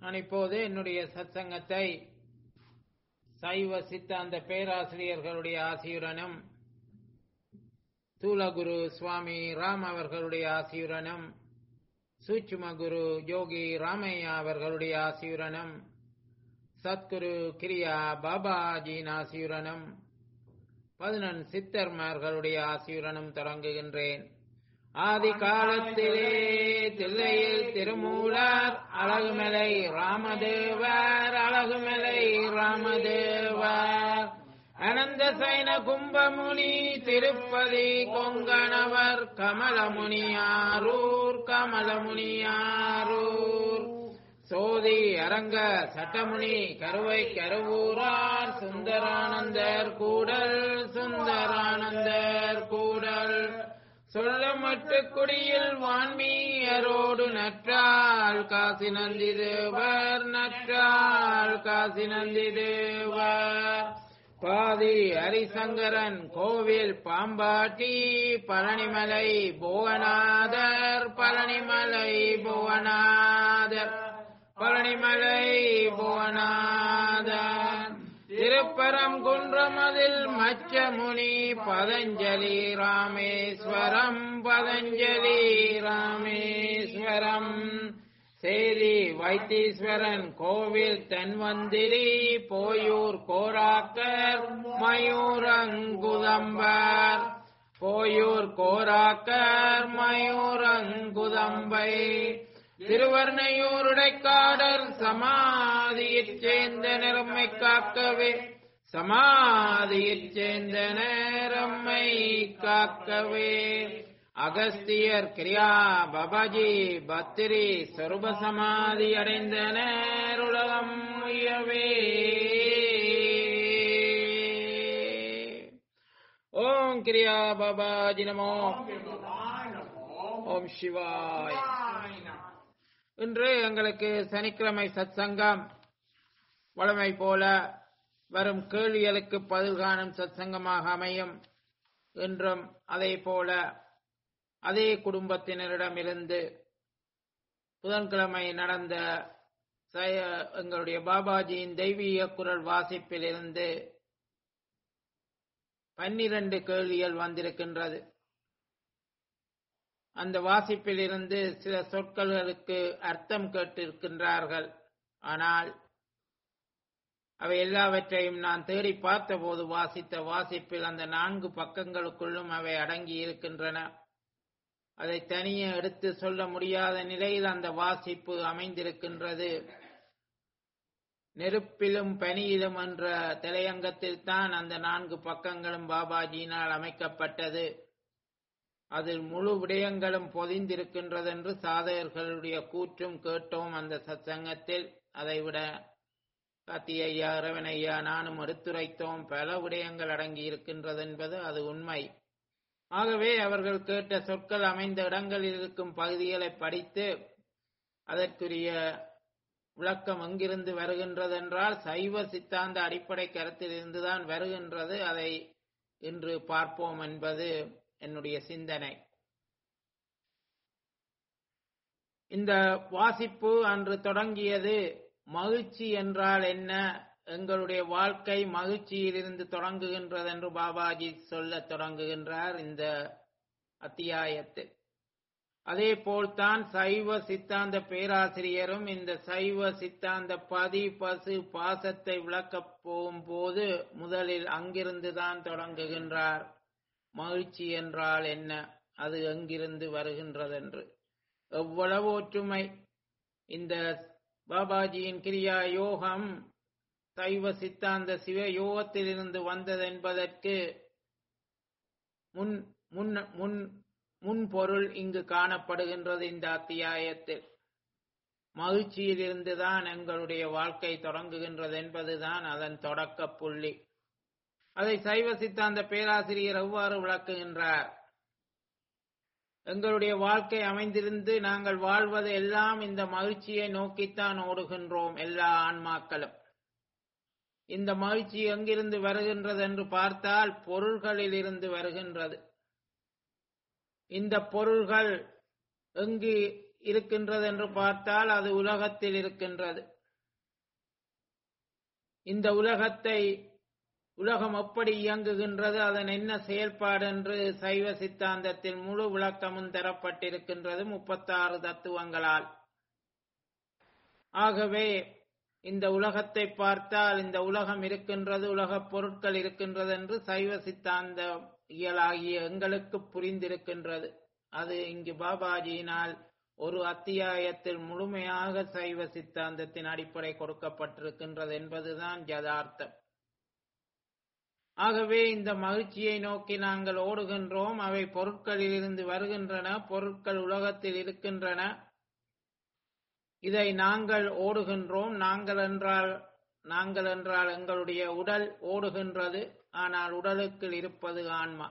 நான் இப்போது என்னுடைய சத்சங்கத்தை சைவ சித்தாந்த பேராசிரியர்களுடைய ஆசியுடனும் தூலகுரு சுவாமி ராம் அவர்களுடைய ஆசியுடனும் சூட்சும குரு யோகி ராமையா அவர்களுடைய ஆசியுடனும் சத்குரு கிரியா பாபாஜியின் ஆசியுடனும் பதினெண் சித்தர்மார்களுடைய ஆசியுடனும் தொடங்குகின்றேன் ஆதி காலத்திலே தில்லையில் திருமூலர் அழகுமலை ராமதேவர் அழகுமலை ராமதேவர் அனந்த சைன கும்பமுனி திருப்பதி கொங்கணவர் கமலமுனியாரூர் கமலமுனியாரூர் சோதி அரங்க சட்டமுனி கருவை கருவூரார் சுந்தரானந்தர் கூடல் சுந்தரானந்தர் கூடல் சொல்லமட்டு குடியில் வான்மீயரோடு நற்றால் காசி நந்தி தேவர் நற்றால் காசி நந்தி தேவர் பாதி ஹரிசங்கரன் கோவில் பாம்பாட்டி பழனிமலை புவனாதர் பழனிமலை புவனாதர் பழனிமலை புவனாதர் திருப்பரம் குன்றமதில் மச்சமுனி பதஞ்சலி ராமேஸ்வரம் பதஞ்சலி ராமேஸ்வரம் சேரி வைத்தீஸ்வரன் கோவில் தென்வந்திரி போயூர் கோராக்கர் மயூரங்குதம்பர் போயூர் கோராக்கர் மயூரங்குதம்பை திருவர்ணையூருடைக்காடர் சமாதியைச் சேர்ந்த நிறம்மை காக்கவே சமாதியைச் சேர்ந்த நேரம்மை காக்கவே அகஸ்தியர் கிரியா பபாஜி பத்திரி சொருப சமாதி அடைந்த நேருலகம் உயவே ஓம் கிரியா பாபாஜி நமோ ஓம் சிவாய் இன்று எங்களுக்கு சனிக்கிழமை சத்சங்கம் வளமை போல வரும் கேள்விகளுக்கு பதில் காணும் சத்சங்கமாக அமையும் என்றும் அதே போல அதே குடும்பத்தினரிடமிருந்து புதன்கிழமை நடந்த எங்களுடைய பாபாஜியின் தெய்வீக குரல் வாசிப்பில் இருந்து பன்னிரண்டு கேள்விகள் வந்திருக்கின்றது அந்த வாசிப்பில் இருந்து சில சொற்களுக்கு அர்த்தம் கேட்டிருக்கின்றார்கள் ஆனால் அவை எல்லாவற்றையும் நான் தேடி பார்த்தபோது வாசித்த வாசிப்பில் அந்த நான்கு பக்கங்களுக்குள்ளும் அவை அடங்கி இருக்கின்றன அதை தனியே எடுத்து சொல்ல முடியாத நிலையில் அந்த வாசிப்பு அமைந்திருக்கின்றது நெருப்பிலும் பனியிலும் என்ற தலையங்கத்தில் தான் அந்த நான்கு பக்கங்களும் பாபாஜியினால் அமைக்கப்பட்டது அதில் முழு விடயங்களும் பொதிந்திருக்கின்றது என்று சாதகர்களுடைய கூற்றும் கேட்டோம் அந்த சத்சங்கத்தில் அதைவிட காத்தி ஐயா இரவன் ஐயா நானும் எடுத்துரைத்தோம் பல விடயங்கள் அடங்கி இருக்கின்றது என்பது அது உண்மை ஆகவே அவர்கள் கேட்ட சொற்கள் அமைந்த இடங்களில் இருக்கும் பகுதிகளை படித்து அதற்குரிய விளக்கம் எங்கிருந்து வருகின்றது என்றால் சைவ சித்தாந்த அடிப்படை கருத்தில் இருந்துதான் வருகின்றது அதை இன்று பார்ப்போம் என்பது என்னுடைய சிந்தனை இந்த வாசிப்பு அன்று தொடங்கியது மகிழ்ச்சி என்றால் என்ன எங்களுடைய வாழ்க்கை மகிழ்ச்சியிலிருந்து தொடங்குகின்றது என்று பாபாஜி சொல்ல தொடங்குகின்றார் இந்த அத்தியாயத்தில் அதே போல்தான் சைவ சித்தாந்த பேராசிரியரும் இந்த சைவ சித்தாந்த பதி பசு பாசத்தை விளக்கப் போகும்போது முதலில் அங்கிருந்துதான் தொடங்குகின்றார் மகிழ்ச்சி என்றால் என்ன அது எங்கிருந்து வருகின்றதென்று எவ்வளவு ஒற்றுமை இந்த பாபாஜியின் கிரியா யோகம் சைவ சித்தாந்த சிவ யோகத்திலிருந்து வந்தது என்பதற்கு முன் முன் முன் முன்பொருள் இங்கு காணப்படுகின்றது இந்த அத்தியாயத்தில் மகிழ்ச்சியிலிருந்துதான் எங்களுடைய வாழ்க்கை தொடங்குகின்றது என்பதுதான் அதன் தொடக்க புள்ளி அதை சைவ சித்தாந்த பேராசிரியர் எவ்வாறு விளக்குகின்றார் எங்களுடைய வாழ்க்கை அமைந்திருந்து நாங்கள் வாழ்வது எல்லாம் இந்த மகிழ்ச்சியை நோக்கித்தான் ஓடுகின்றோம் எல்லா ஆன்மாக்களும் இந்த மகிழ்ச்சி எங்கிருந்து வருகின்றது என்று பார்த்தால் பொருள்களில் இருந்து வருகின்றது இந்த பொருள்கள் எங்கு இருக்கின்றது என்று பார்த்தால் அது உலகத்தில் இருக்கின்றது இந்த உலகத்தை உலகம் எப்படி இயங்குகின்றது அதன் என்ன செயல்பாடு என்று சைவ சித்தாந்தத்தில் முழு விளக்கமும் தரப்பட்டிருக்கின்றது முப்பத்தாறு தத்துவங்களால் ஆகவே இந்த உலகத்தை பார்த்தால் இந்த உலகம் இருக்கின்றது உலகப் பொருட்கள் இருக்கின்றது என்று சைவ சித்தாந்த இயலாகிய எங்களுக்கு புரிந்திருக்கின்றது அது இங்கு பாபாஜியினால் ஒரு அத்தியாயத்தில் முழுமையாக சைவ சித்தாந்தத்தின் அடிப்படை கொடுக்கப்பட்டிருக்கின்றது என்பதுதான் யதார்த்தம் ஆகவே இந்த மகிழ்ச்சியை நோக்கி நாங்கள் ஓடுகின்றோம் அவை பொருட்களிலிருந்து வருகின்றன பொருட்கள் உலகத்தில் இருக்கின்றன இதை நாங்கள் ஓடுகின்றோம் நாங்கள் என்றால் நாங்கள் என்றால் எங்களுடைய உடல் ஓடுகின்றது ஆனால் உடலுக்குள் இருப்பது ஆன்மா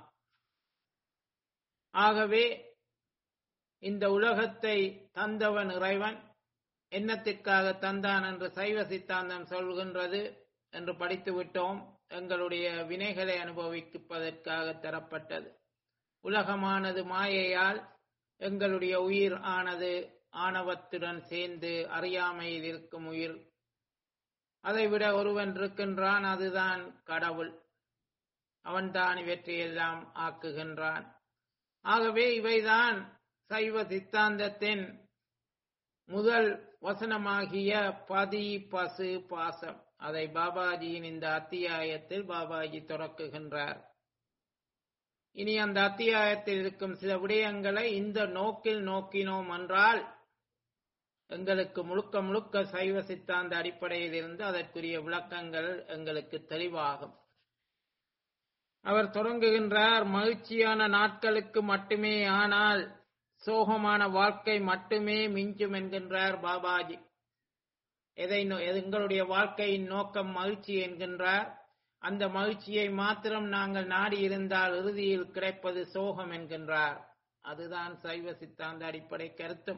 ஆகவே இந்த உலகத்தை தந்தவன் இறைவன் என்னத்திற்காக தந்தான் என்று சைவ சித்தாந்தம் சொல்கின்றது என்று படித்து விட்டோம் எங்களுடைய வினைகளை அனுபவிப்பதற்காக தரப்பட்டது உலகமானது மாயையால் எங்களுடைய உயிர் ஆனது ஆணவத்துடன் சேர்ந்து அறியாமையில் இருக்கும் உயிர் அதைவிட ஒருவன் இருக்கின்றான் அதுதான் கடவுள் அவன்தான் இவற்றையெல்லாம் ஆக்குகின்றான் ஆகவே இவைதான் சைவ சித்தாந்தத்தின் முதல் வசனமாகிய பதி பசு பாசம் அதை பாபாஜியின் இந்த அத்தியாயத்தில் பாபாஜி தொடக்குகின்றார் இனி அந்த அத்தியாயத்தில் இருக்கும் சில விடயங்களை இந்த நோக்கில் நோக்கினோம் என்றால் எங்களுக்கு முழுக்க முழுக்க சைவ சித்தாந்த அடிப்படையில் இருந்து அதற்குரிய விளக்கங்கள் எங்களுக்கு தெளிவாகும் அவர் தொடங்குகின்றார் மகிழ்ச்சியான நாட்களுக்கு மட்டுமே ஆனால் சோகமான வாழ்க்கை மட்டுமே மிஞ்சும் என்கின்றார் பாபாஜி எதை எங்களுடைய வாழ்க்கையின் நோக்கம் மகிழ்ச்சி என்கின்றார் அந்த மகிழ்ச்சியை மாத்திரம் நாங்கள் நாடி இருந்தால் இறுதியில் கிடைப்பது சோகம் என்கின்றார் அதுதான் சைவ சித்தாந்த அடிப்படை கருத்தும்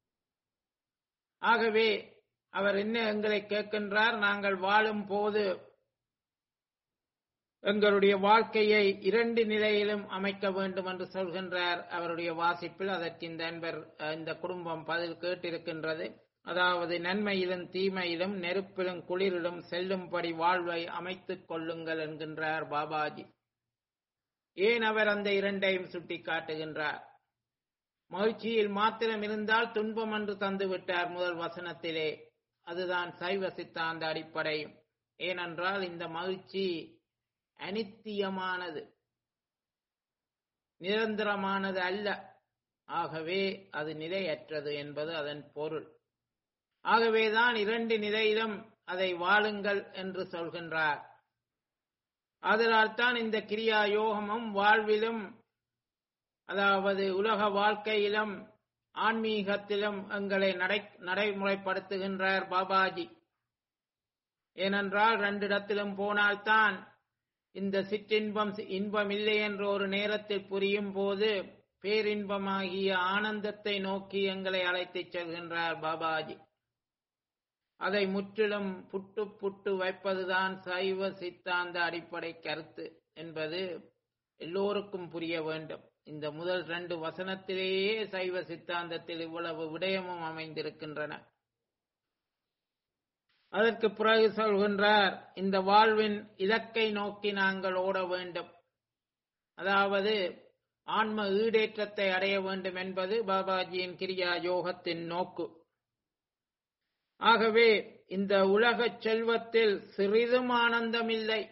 ஆகவே அவர் என்ன எங்களை கேட்கின்றார் நாங்கள் வாழும் போது எங்களுடைய வாழ்க்கையை இரண்டு நிலையிலும் அமைக்க வேண்டும் என்று சொல்கின்றார் அவருடைய வாசிப்பில் அதற்கு இந்த அன்பர் இந்த குடும்பம் பதில் கேட்டிருக்கின்றது அதாவது நன்மையிலும் தீமையிலும் நெருப்பிலும் குளிரிலும் செல்லும்படி வாழ்வை அமைத்துக் கொள்ளுங்கள் என்கின்றார் பாபாஜி ஏன் அவர் அந்த இரண்டையும் சுட்டி காட்டுகின்றார் மகிழ்ச்சியில் மாத்திரம் இருந்தால் துன்பம் என்று தந்து விட்டார் முதல் வசனத்திலே அதுதான் சைவ சித்தாந்த அடிப்படையும் ஏனென்றால் இந்த மகிழ்ச்சி அனித்தியமானது நிரந்தரமானது அல்ல ஆகவே அது நிலையற்றது என்பது அதன் பொருள் ஆகவேதான் இரண்டு நிலையிலும் அதை வாழுங்கள் என்று சொல்கின்றார் அதனால் தான் இந்த கிரியா யோகமும் வாழ்விலும் அதாவது உலக வாழ்க்கையிலும் ஆன்மீகத்திலும் எங்களை நடை நடைமுறைப்படுத்துகின்றார் பாபாஜி ஏனென்றால் ரெண்டு இடத்திலும் போனால்தான் இந்த சிற்றின்பம் இன்பம் இல்லை என்ற ஒரு நேரத்தில் புரியும் போது பேரின்பமாகிய ஆனந்தத்தை நோக்கி எங்களை அழைத்துச் செல்கின்றார் பாபாஜி அதை முற்றிலும் புட்டு புட்டு வைப்பதுதான் சைவ சித்தாந்த அடிப்படை கருத்து என்பது எல்லோருக்கும் புரிய வேண்டும் இந்த முதல் ரெண்டு வசனத்திலேயே சைவ சித்தாந்தத்தில் இவ்வளவு விடயமும் அமைந்திருக்கின்றன அதற்கு பிறகு சொல்கின்றார் இந்த வாழ்வின் இலக்கை நோக்கி நாங்கள் ஓட வேண்டும் அதாவது ஆன்ம ஈடேற்றத்தை அடைய வேண்டும் என்பது பாபாஜியின் கிரியா யோகத்தின் நோக்கு ஆகவே இந்த உலக செல்வத்தில் சிறிதும் ஆனந்தமில்லை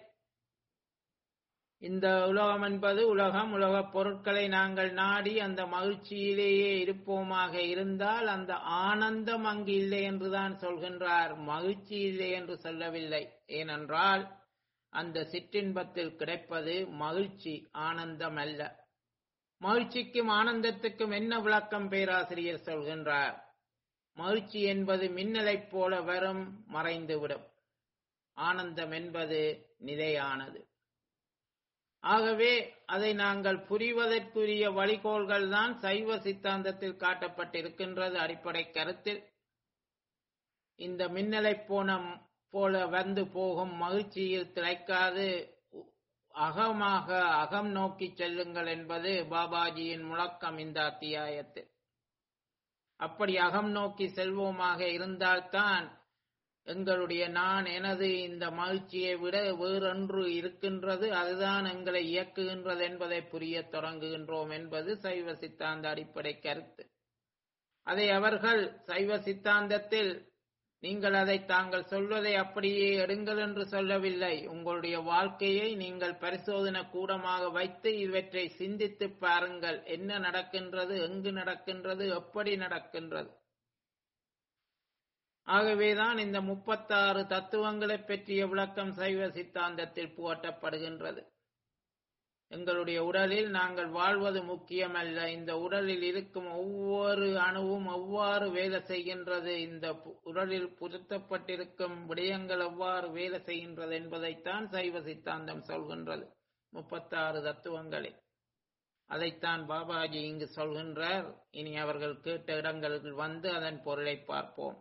இந்த உலகம் என்பது உலகம் உலகப் பொருட்களை நாங்கள் நாடி அந்த மகிழ்ச்சியிலேயே இருப்போமாக இருந்தால் அந்த ஆனந்தம் அங்கு இல்லை என்றுதான் சொல்கின்றார் மகிழ்ச்சி இல்லை என்று சொல்லவில்லை ஏனென்றால் அந்த சிற்றின்பத்தில் கிடைப்பது மகிழ்ச்சி ஆனந்தம் அல்ல மகிழ்ச்சிக்கும் ஆனந்தத்துக்கும் என்ன விளக்கம் பேராசிரியர் சொல்கின்றார் மகிழ்ச்சி என்பது மின்னலைப் போல வரும் மறைந்துவிடும் ஆனந்தம் என்பது நிலையானது ஆகவே அதை நாங்கள் புரிவதற்குரிய வழிகோள்கள் தான் சைவ சித்தாந்தத்தில் காட்டப்பட்டிருக்கின்றது அடிப்படை கருத்தில் இந்த மின்னலை போன போல வந்து போகும் மகிழ்ச்சியில் திளைக்காது அகமாக அகம் நோக்கி செல்லுங்கள் என்பது பாபாஜியின் முழக்கம் இந்த அத்தியாயத்தில் அப்படி அகம் நோக்கி செல்வோமாக இருந்தால்தான் எங்களுடைய நான் எனது இந்த மகிழ்ச்சியை விட வேறொன்று இருக்கின்றது அதுதான் எங்களை இயக்குகின்றது என்பதை புரியத் தொடங்குகின்றோம் என்பது சைவ சித்தாந்த அடிப்படை கருத்து அதை அவர்கள் சைவ சித்தாந்தத்தில் நீங்கள் அதை தாங்கள் சொல்வதை அப்படியே எடுங்கள் என்று சொல்லவில்லை உங்களுடைய வாழ்க்கையை நீங்கள் பரிசோதனை கூடமாக வைத்து இவற்றை சிந்தித்து பாருங்கள் என்ன நடக்கின்றது எங்கு நடக்கின்றது எப்படி நடக்கின்றது ஆகவேதான் இந்த முப்பத்தாறு தத்துவங்களை பற்றிய விளக்கம் சைவ சித்தாந்தத்தில் புகட்டப்படுகின்றது எங்களுடைய உடலில் நாங்கள் வாழ்வது முக்கியமல்ல இந்த உடலில் இருக்கும் ஒவ்வொரு அணுவும் எவ்வாறு வேலை செய்கின்றது இந்த பு- உடலில் புதுத்தப்பட்டிருக்கும் விடயங்கள் எவ்வாறு வேலை செய்கின்றது என்பதைத்தான் சைவ சித்தாந்தம் சொல்கின்றது முப்பத்தாறு தத்துவங்களை அதைத்தான் பாபாஜி இங்கு சொல்கின்றார் இனி அவர்கள் கேட்ட இடங்களில் வந்து அதன் பொருளை பார்ப்போம்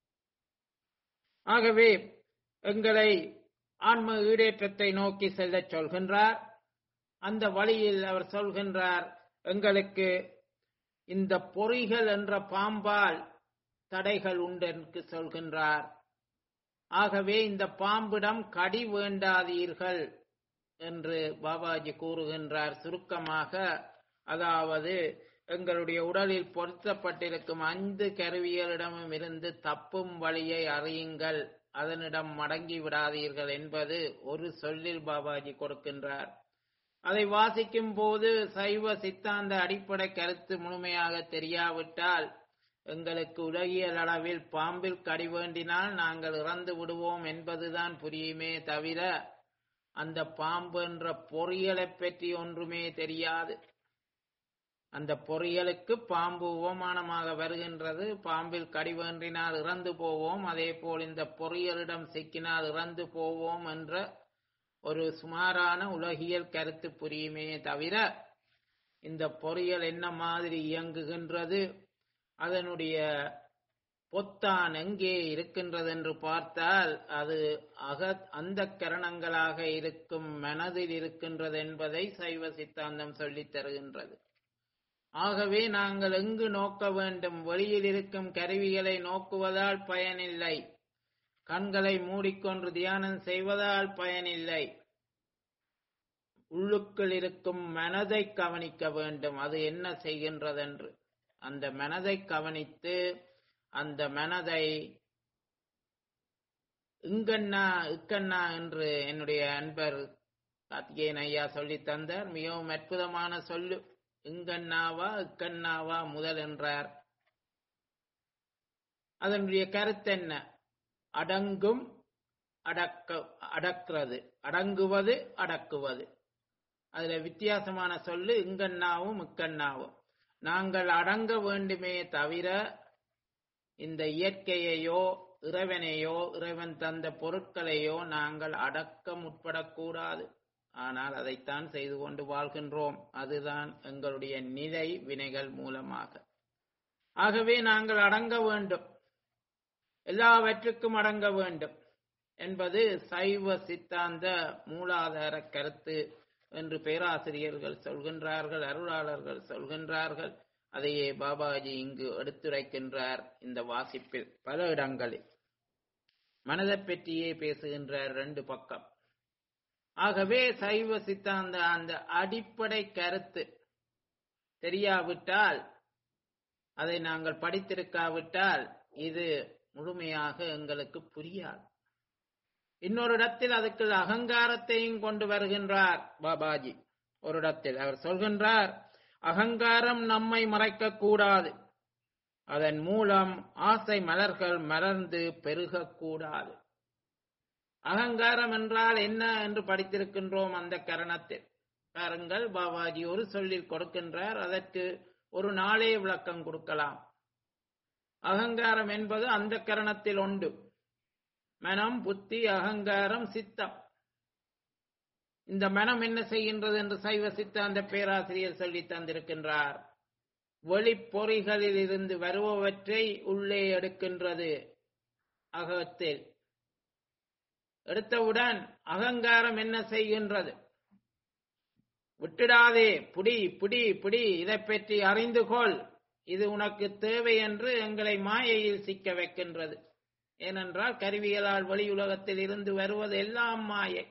ஆகவே எங்களை ஆன்ம ஈடேற்றத்தை நோக்கி செல்லச் சொல்கின்றார் அந்த வழியில் அவர் சொல்கின்றார் எங்களுக்கு இந்த பொறிகள் என்ற பாம்பால் தடைகள் உண்டு என்று சொல்கின்றார் ஆகவே இந்த பாம்பிடம் கடி வேண்டாதீர்கள் என்று பாபாஜி கூறுகின்றார் சுருக்கமாக அதாவது எங்களுடைய உடலில் பொருத்தப்பட்டிருக்கும் ஐந்து கருவிகளிடமும் இருந்து தப்பும் வழியை அறியுங்கள் அதனிடம் மடங்கி விடாதீர்கள் என்பது ஒரு சொல்லில் பாபாஜி கொடுக்கின்றார் அதை வாசிக்கும் போது சைவ சித்தாந்த அடிப்படை கருத்து முழுமையாக தெரியாவிட்டால் எங்களுக்கு உலகியல் அளவில் பாம்பில் கடி வேண்டினால் நாங்கள் இறந்து விடுவோம் என்பதுதான் புரியுமே தவிர அந்த பாம்பு என்ற பொறியலைப் பற்றி ஒன்றுமே தெரியாது அந்த பொறியலுக்கு பாம்பு உபமானமாக வருகின்றது பாம்பில் கடி வேண்டினால் இறந்து போவோம் அதே போல் இந்த பொறியலிடம் சிக்கினால் இறந்து போவோம் என்ற ஒரு சுமாரான உலகியல் கருத்து புரியுமே தவிர இந்த பொறியல் என்ன மாதிரி இயங்குகின்றது அதனுடைய பொத்தான் எங்கே இருக்கின்றது என்று பார்த்தால் அது அக அந்த கரணங்களாக இருக்கும் மனதில் இருக்கின்றது என்பதை சைவ சித்தாந்தம் சொல்லித் தருகின்றது ஆகவே நாங்கள் எங்கு நோக்க வேண்டும் வெளியில் இருக்கும் கருவிகளை நோக்குவதால் பயனில்லை கண்களை மூடிக்கொண்டு தியானம் செய்வதால் பயனில்லை உள்ளுக்குள் இருக்கும் மனதை கவனிக்க வேண்டும் அது என்ன செய்கின்றதென்று அந்த மனதை கவனித்து அந்த மனதை இங்கண்ணா இக்கண்ணா என்று என்னுடைய அன்பர் கார்த்திகேயன் ஐயா சொல்லி தந்தார் மிகவும் அற்புதமான சொல்லு இங்கண்ணாவா இக்கண்ணாவா முதல் என்றார் அதனுடைய கருத்து என்ன அடங்கும் அடக்க அடக்கிறது அடங்குவது அடக்குவது அதுல வித்தியாசமான சொல்லு இங்கண்ணாவும் இக்கண்ணாவும் நாங்கள் அடங்க வேண்டுமே தவிர இந்த இயற்கையையோ இறைவனையோ இறைவன் தந்த பொருட்களையோ நாங்கள் அடக்க முற்படக்கூடாது ஆனால் அதைத்தான் செய்து கொண்டு வாழ்கின்றோம் அதுதான் எங்களுடைய நிலை வினைகள் மூலமாக ஆகவே நாங்கள் அடங்க வேண்டும் எல்லாவற்றுக்கும் அடங்க வேண்டும் என்பது சைவ சித்தாந்த மூலாதார கருத்து என்று பேராசிரியர்கள் சொல்கின்றார்கள் அருளாளர்கள் சொல்கின்றார்கள் அதையே பாபாஜி இங்கு எடுத்துரைக்கின்றார் இந்த வாசிப்பில் பல இடங்களில் மனதை பற்றியே பேசுகின்றார் ரெண்டு பக்கம் ஆகவே சைவ சித்தாந்த அந்த அடிப்படை கருத்து தெரியாவிட்டால் அதை நாங்கள் படித்திருக்காவிட்டால் இது முழுமையாக எங்களுக்கு புரியாது இன்னொரு இடத்தில் அதுக்கு அகங்காரத்தையும் கொண்டு வருகின்றார் பாபாஜி ஒரு இடத்தில் அவர் சொல்கின்றார் அகங்காரம் நம்மை மறைக்க கூடாது அதன் மூலம் ஆசை மலர்கள் மலர்ந்து பெருகக்கூடாது அகங்காரம் என்றால் என்ன என்று படித்திருக்கின்றோம் அந்த கரணத்தில் பாருங்கள் பாபாஜி ஒரு சொல்லில் கொடுக்கின்றார் அதற்கு ஒரு நாளே விளக்கம் கொடுக்கலாம் அகங்காரம் என்பது அந்த கரணத்தில் உண்டு மனம் புத்தி அகங்காரம் சித்தம் இந்த மனம் என்ன செய்கின்றது என்று சைவ சித்தாந்த பேராசிரியர் சொல்லி தந்திருக்கின்றார் வெளிப்பொறிகளில் இருந்து வருபவற்றை உள்ளே எடுக்கின்றது அகத்தில் எடுத்தவுடன் அகங்காரம் என்ன செய்கின்றது விட்டுடாதே புடி புடி புடி இதை பற்றி அறிந்து கொள் இது உனக்கு தேவை என்று எங்களை மாயையில் சிக்க வைக்கின்றது ஏனென்றால் கருவிகளால் வெளி உலகத்தில் இருந்து வருவது எல்லாம் மாயை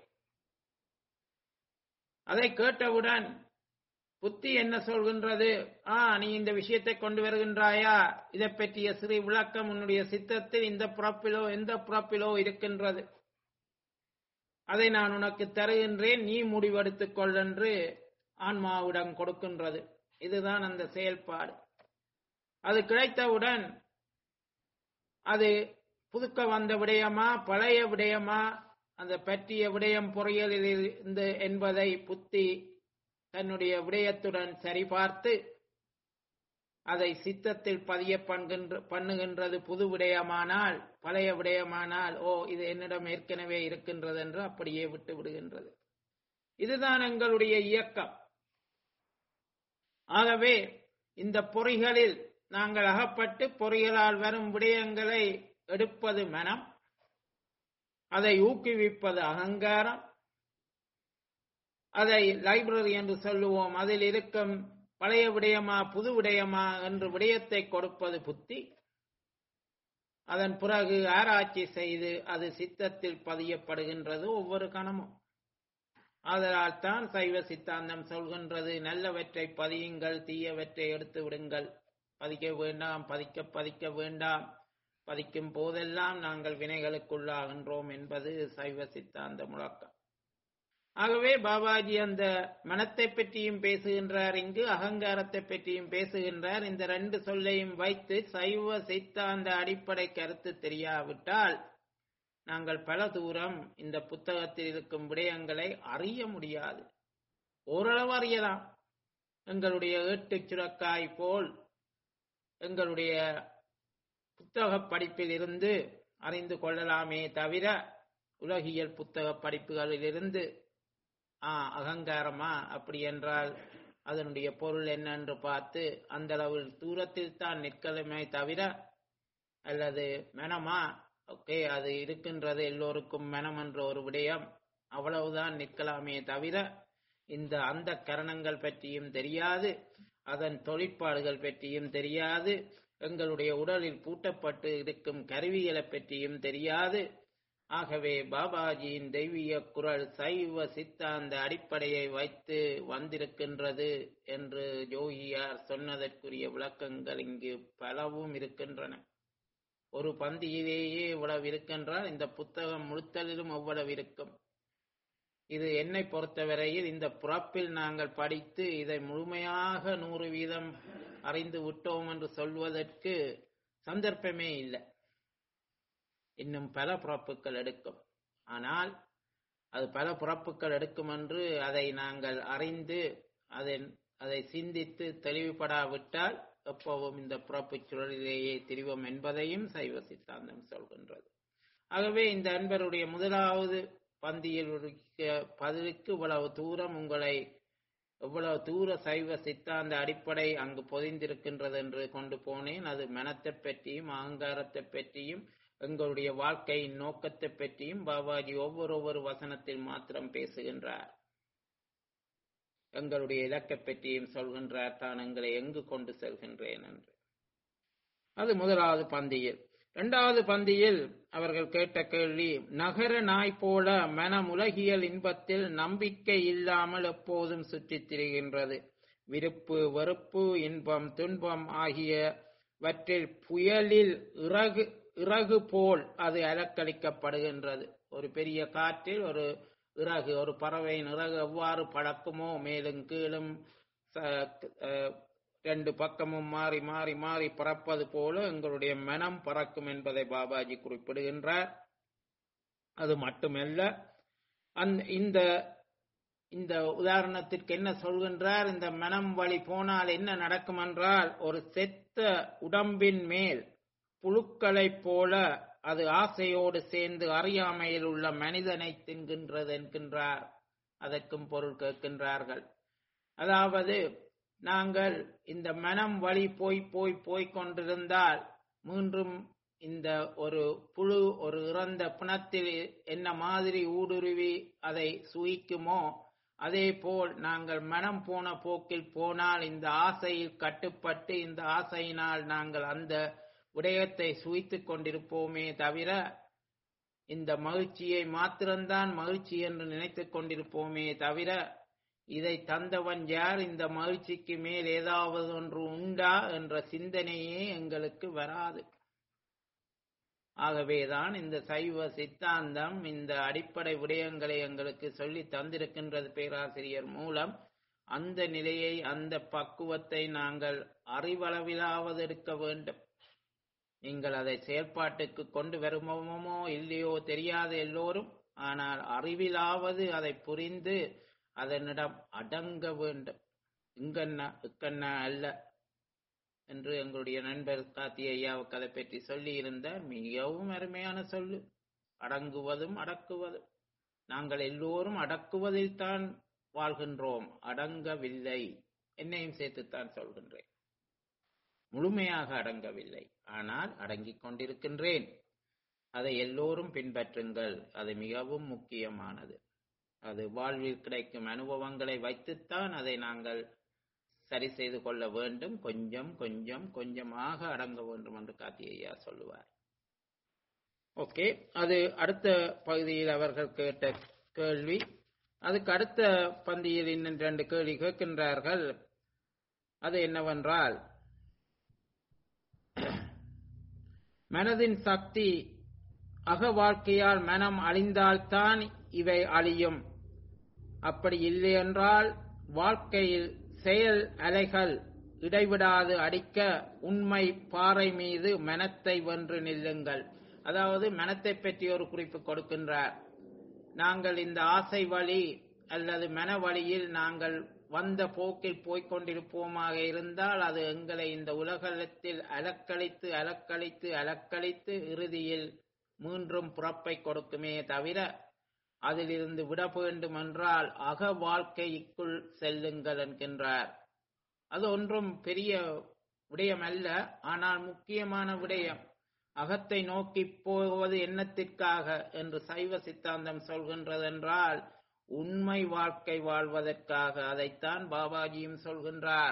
அதை கேட்டவுடன் புத்தி என்ன சொல்கின்றது ஆ நீ இந்த விஷயத்தை கொண்டு வருகின்றாயா இதை பற்றிய சிறு விளக்கம் உன்னுடைய சித்தத்தில் இந்த புறப்பிலோ எந்த புறப்பிலோ இருக்கின்றது அதை நான் உனக்கு தருகின்றேன் நீ முடிவெடுத்துக் கொள் என்று ஆன்மாவிடம் கொடுக்கின்றது இதுதான் அந்த செயல்பாடு அது கிடைத்தவுடன் அது புதுக்க வந்த விடயமா பழைய விடயமா அந்த பற்றிய விடயம் பொறியலில் இருந்து என்பதை புத்தி தன்னுடைய விடயத்துடன் சரிபார்த்து அதை சித்தத்தில் பதிய பண்கின்ற பண்ணுகின்றது புது விடயமானால் பழைய விடயமானால் ஓ இது என்னிடம் ஏற்கனவே இருக்கின்றது என்று அப்படியே விட்டு விடுகின்றது இதுதான் எங்களுடைய இயக்கம் ஆகவே இந்த பொறிகளில் நாங்கள் அகப்பட்டு பொறிகளால் வரும் விடயங்களை எடுப்பது மனம் அதை ஊக்குவிப்பது அகங்காரம் அதை லைப்ரரி என்று சொல்லுவோம் அதில் இருக்கும் பழைய விடயமா புது விடயமா என்று விடயத்தை கொடுப்பது புத்தி அதன் பிறகு ஆராய்ச்சி செய்து அது சித்தத்தில் பதியப்படுகின்றது ஒவ்வொரு கணமும் ஆதலால் தான் சைவ சித்தாந்தம் சொல்கின்றது நல்லவற்றை பதியுங்கள் தீயவற்றை எடுத்து விடுங்கள் பதிக்க வேண்டாம் பதிக்க பதிக்க வேண்டாம் பதிக்கும் போதெல்லாம் நாங்கள் வினைகளுக்குள்ளாகின்றோம் என்பது சைவ சித்தாந்த முழக்கம் ஆகவே பாபாஜி அந்த மனத்தை பற்றியும் பேசுகின்றார் இங்கு அகங்காரத்தை பற்றியும் பேசுகின்றார் இந்த ரெண்டு சொல்லையும் வைத்து சைவ சித்தாந்த அடிப்படை கருத்து தெரியாவிட்டால் நாங்கள் பல தூரம் இந்த புத்தகத்தில் இருக்கும் விடயங்களை அறிய முடியாது ஓரளவு அறியலாம் எங்களுடைய ஏட்டு சுரக்காய் போல் எங்களுடைய புத்தக படிப்பில் இருந்து அறிந்து கொள்ளலாமே தவிர உலகியல் புத்தக படிப்புகளிலிருந்து ஆ அகங்காரமா அப்படி என்றால் அதனுடைய பொருள் என்ன என்று பார்த்து அந்த அளவில் தூரத்தில் தான் நிற்கலுமே தவிர அல்லது மனமா ஓகே அது இருக்கின்றது எல்லோருக்கும் மனம் என்ற ஒரு விடயம் அவ்வளவுதான் நிற்கலாமே தவிர இந்த அந்த கரணங்கள் பற்றியும் தெரியாது அதன் தொழிற்பாடுகள் பற்றியும் தெரியாது எங்களுடைய உடலில் பூட்டப்பட்டு இருக்கும் கருவிகளை பற்றியும் தெரியாது ஆகவே பாபாஜியின் தெய்வீக குரல் சைவ சித்தாந்த அடிப்படையை வைத்து வந்திருக்கின்றது என்று யோகியார் சொன்னதற்குரிய விளக்கங்கள் இங்கு பலவும் இருக்கின்றன ஒரு பந்தியிலேயே இவ்வளவு இருக்கின்றால் இந்த புத்தகம் முழுத்தலிலும் எவ்வளவு இருக்கும் இது என்னை பொறுத்தவரையில் இந்த புறப்பில் நாங்கள் படித்து இதை முழுமையாக நூறு வீதம் அறிந்து விட்டோம் என்று சொல்வதற்கு சந்தர்ப்பமே இல்லை இன்னும் பல பிறப்புகள் எடுக்கும் ஆனால் அது பல பிறப்புகள் எடுக்கும் என்று அதை நாங்கள் அறிந்து அதை அதை சிந்தித்து தெளிவுபடாவிட்டால் எப்பவும் இந்த பிறப்பு சுழலிலேயே திரிவோம் என்பதையும் சைவ சித்தாந்தம் சொல்கின்றது ஆகவே இந்த அன்பருடைய முதலாவது பந்தியில் பதிலுக்கு இவ்வளவு தூரம் உங்களை எவ்வளவு தூர சைவ சித்தாந்த அடிப்படை அங்கு பொதிந்திருக்கின்றது என்று கொண்டு போனேன் அது மனத்தை பற்றியும் அகங்காரத்தை பற்றியும் எங்களுடைய வாழ்க்கையின் நோக்கத்தை பற்றியும் பாபாஜி ஒவ்வொரு ஒவ்வொரு வசனத்தில் மாத்திரம் பேசுகின்றார் எங்களுடைய இலக்கை பற்றியும் சொல்கின்றார் தான் எங்களை எங்கு கொண்டு செல்கின்றேன் என்று அது முதலாவது பந்தியில் இரண்டாவது பந்தியில் அவர்கள் கேட்ட கேள்வி நகர நாய் போல மனமுலகியல் இன்பத்தில் நம்பிக்கை இல்லாமல் எப்போதும் சுற்றித் திரிகின்றது விருப்பு வெறுப்பு இன்பம் துன்பம் ஆகியவற்றில் புயலில் இறகு இறகு போல் அது அலக்களிக்கப்படுகின்றது ஒரு பெரிய காற்றில் ஒரு இறகு ஒரு பறவையின் இறகு எவ்வாறு பழக்குமோ மேலும் கீழும் ரெண்டு பக்கமும் மாறி மாறி மாறி பறப்பது போல எங்களுடைய மனம் பறக்கும் என்பதை பாபாஜி குறிப்பிடுகின்றார் அது மட்டுமல்ல அந்த இந்த இந்த உதாரணத்திற்கு என்ன சொல்கின்றார் இந்த மனம் வழி போனால் என்ன நடக்கும் என்றால் ஒரு செத்த உடம்பின் மேல் புழுக்களைப் போல அது ஆசையோடு சேர்ந்து அறியாமையில் உள்ள மனிதனை தின்கின்றது என்கின்றார் அதற்கும் பொருள் கேட்கின்றார்கள் அதாவது நாங்கள் இந்த மனம் வழி போய் போய் போய் கொண்டிருந்தால் மீண்டும் இந்த ஒரு புழு ஒரு இறந்த பிணத்தில் என்ன மாதிரி ஊடுருவி அதை சுயிக்குமோ அதே போல் நாங்கள் மனம் போன போக்கில் போனால் இந்த ஆசையில் கட்டுப்பட்டு இந்த ஆசையினால் நாங்கள் அந்த விடயத்தை சுவைத்துக் கொண்டிருப்போமே தவிர இந்த மகிழ்ச்சியை மாத்திரம்தான் மகிழ்ச்சி என்று நினைத்துக் கொண்டிருப்போமே தவிர இதை தந்தவன் யார் இந்த மகிழ்ச்சிக்கு மேல் ஏதாவது ஒன்று உண்டா என்ற சிந்தனையே எங்களுக்கு வராது ஆகவேதான் இந்த சைவ சித்தாந்தம் இந்த அடிப்படை விடயங்களை எங்களுக்கு சொல்லி தந்திருக்கின்றது பேராசிரியர் மூலம் அந்த நிலையை அந்த பக்குவத்தை நாங்கள் அறிவளவிலாவது எடுக்க வேண்டும் நீங்கள் அதை செயல்பாட்டுக்கு கொண்டு வருமோ இல்லையோ தெரியாத எல்லோரும் ஆனால் அறிவிலாவது அதை புரிந்து அதனிடம் அடங்க வேண்டும் இங்கண்ணா இக்கண்ணா அல்ல என்று எங்களுடைய நண்பர் காத்தி ஐயாவுக்கு அதை பற்றி சொல்லி இருந்தார் மிகவும் அருமையான சொல்லு அடங்குவதும் அடக்குவதும் நாங்கள் எல்லோரும் அடக்குவதில் தான் வாழ்கின்றோம் அடங்கவில்லை என்னையும் சேர்த்துத்தான் சொல்கின்றேன் முழுமையாக அடங்கவில்லை ஆனால் அடங்கிக் கொண்டிருக்கின்றேன் அதை எல்லோரும் பின்பற்றுங்கள் அது மிகவும் முக்கியமானது அது வாழ்வில் கிடைக்கும் அனுபவங்களை வைத்துத்தான் அதை நாங்கள் சரி செய்து கொள்ள வேண்டும் கொஞ்சம் கொஞ்சம் கொஞ்சமாக அடங்க வேண்டும் என்று காத்தி ஐயா சொல்லுவார் ஓகே அது அடுத்த பகுதியில் அவர்கள் கேட்ட கேள்வி அதுக்கு அடுத்த பந்தியில் இன்னும் ரெண்டு கேள்வி கேட்கின்றார்கள் அது என்னவென்றால் மனதின் சக்தி அக வாழ்க்கையால் மனம் அழிந்தால்தான் இவை அழியும் அப்படி இல்லை என்றால் வாழ்க்கையில் செயல் அலைகள் இடைவிடாது அடிக்க உண்மை பாறை மீது மனத்தை வென்று நில்லுங்கள் அதாவது மனத்தை பற்றி ஒரு குறிப்பு கொடுக்கின்றார் நாங்கள் இந்த ஆசை வழி அல்லது மன வழியில் நாங்கள் வந்த போக்கில் போய்க் கொண்டிருப்போமாக இருந்தால் அது எங்களை இந்த உலகத்தில் அலக்களித்து அலக்களித்து அலக்களித்து இறுதியில் மீண்டும் புறப்பை கொடுக்குமே தவிர அதிலிருந்து விட வேண்டும் என்றால் அக வாழ்க்கைக்குள் செல்லுங்கள் என்கின்றார் அது ஒன்றும் பெரிய விடயம் அல்ல ஆனால் முக்கியமான விடயம் அகத்தை நோக்கி போவது எண்ணத்திற்காக என்று சைவ சித்தாந்தம் சொல்கின்றதென்றால் உண்மை வாழ்க்கை வாழ்வதற்காக அதைத்தான் பாபாஜியும் சொல்கின்றார்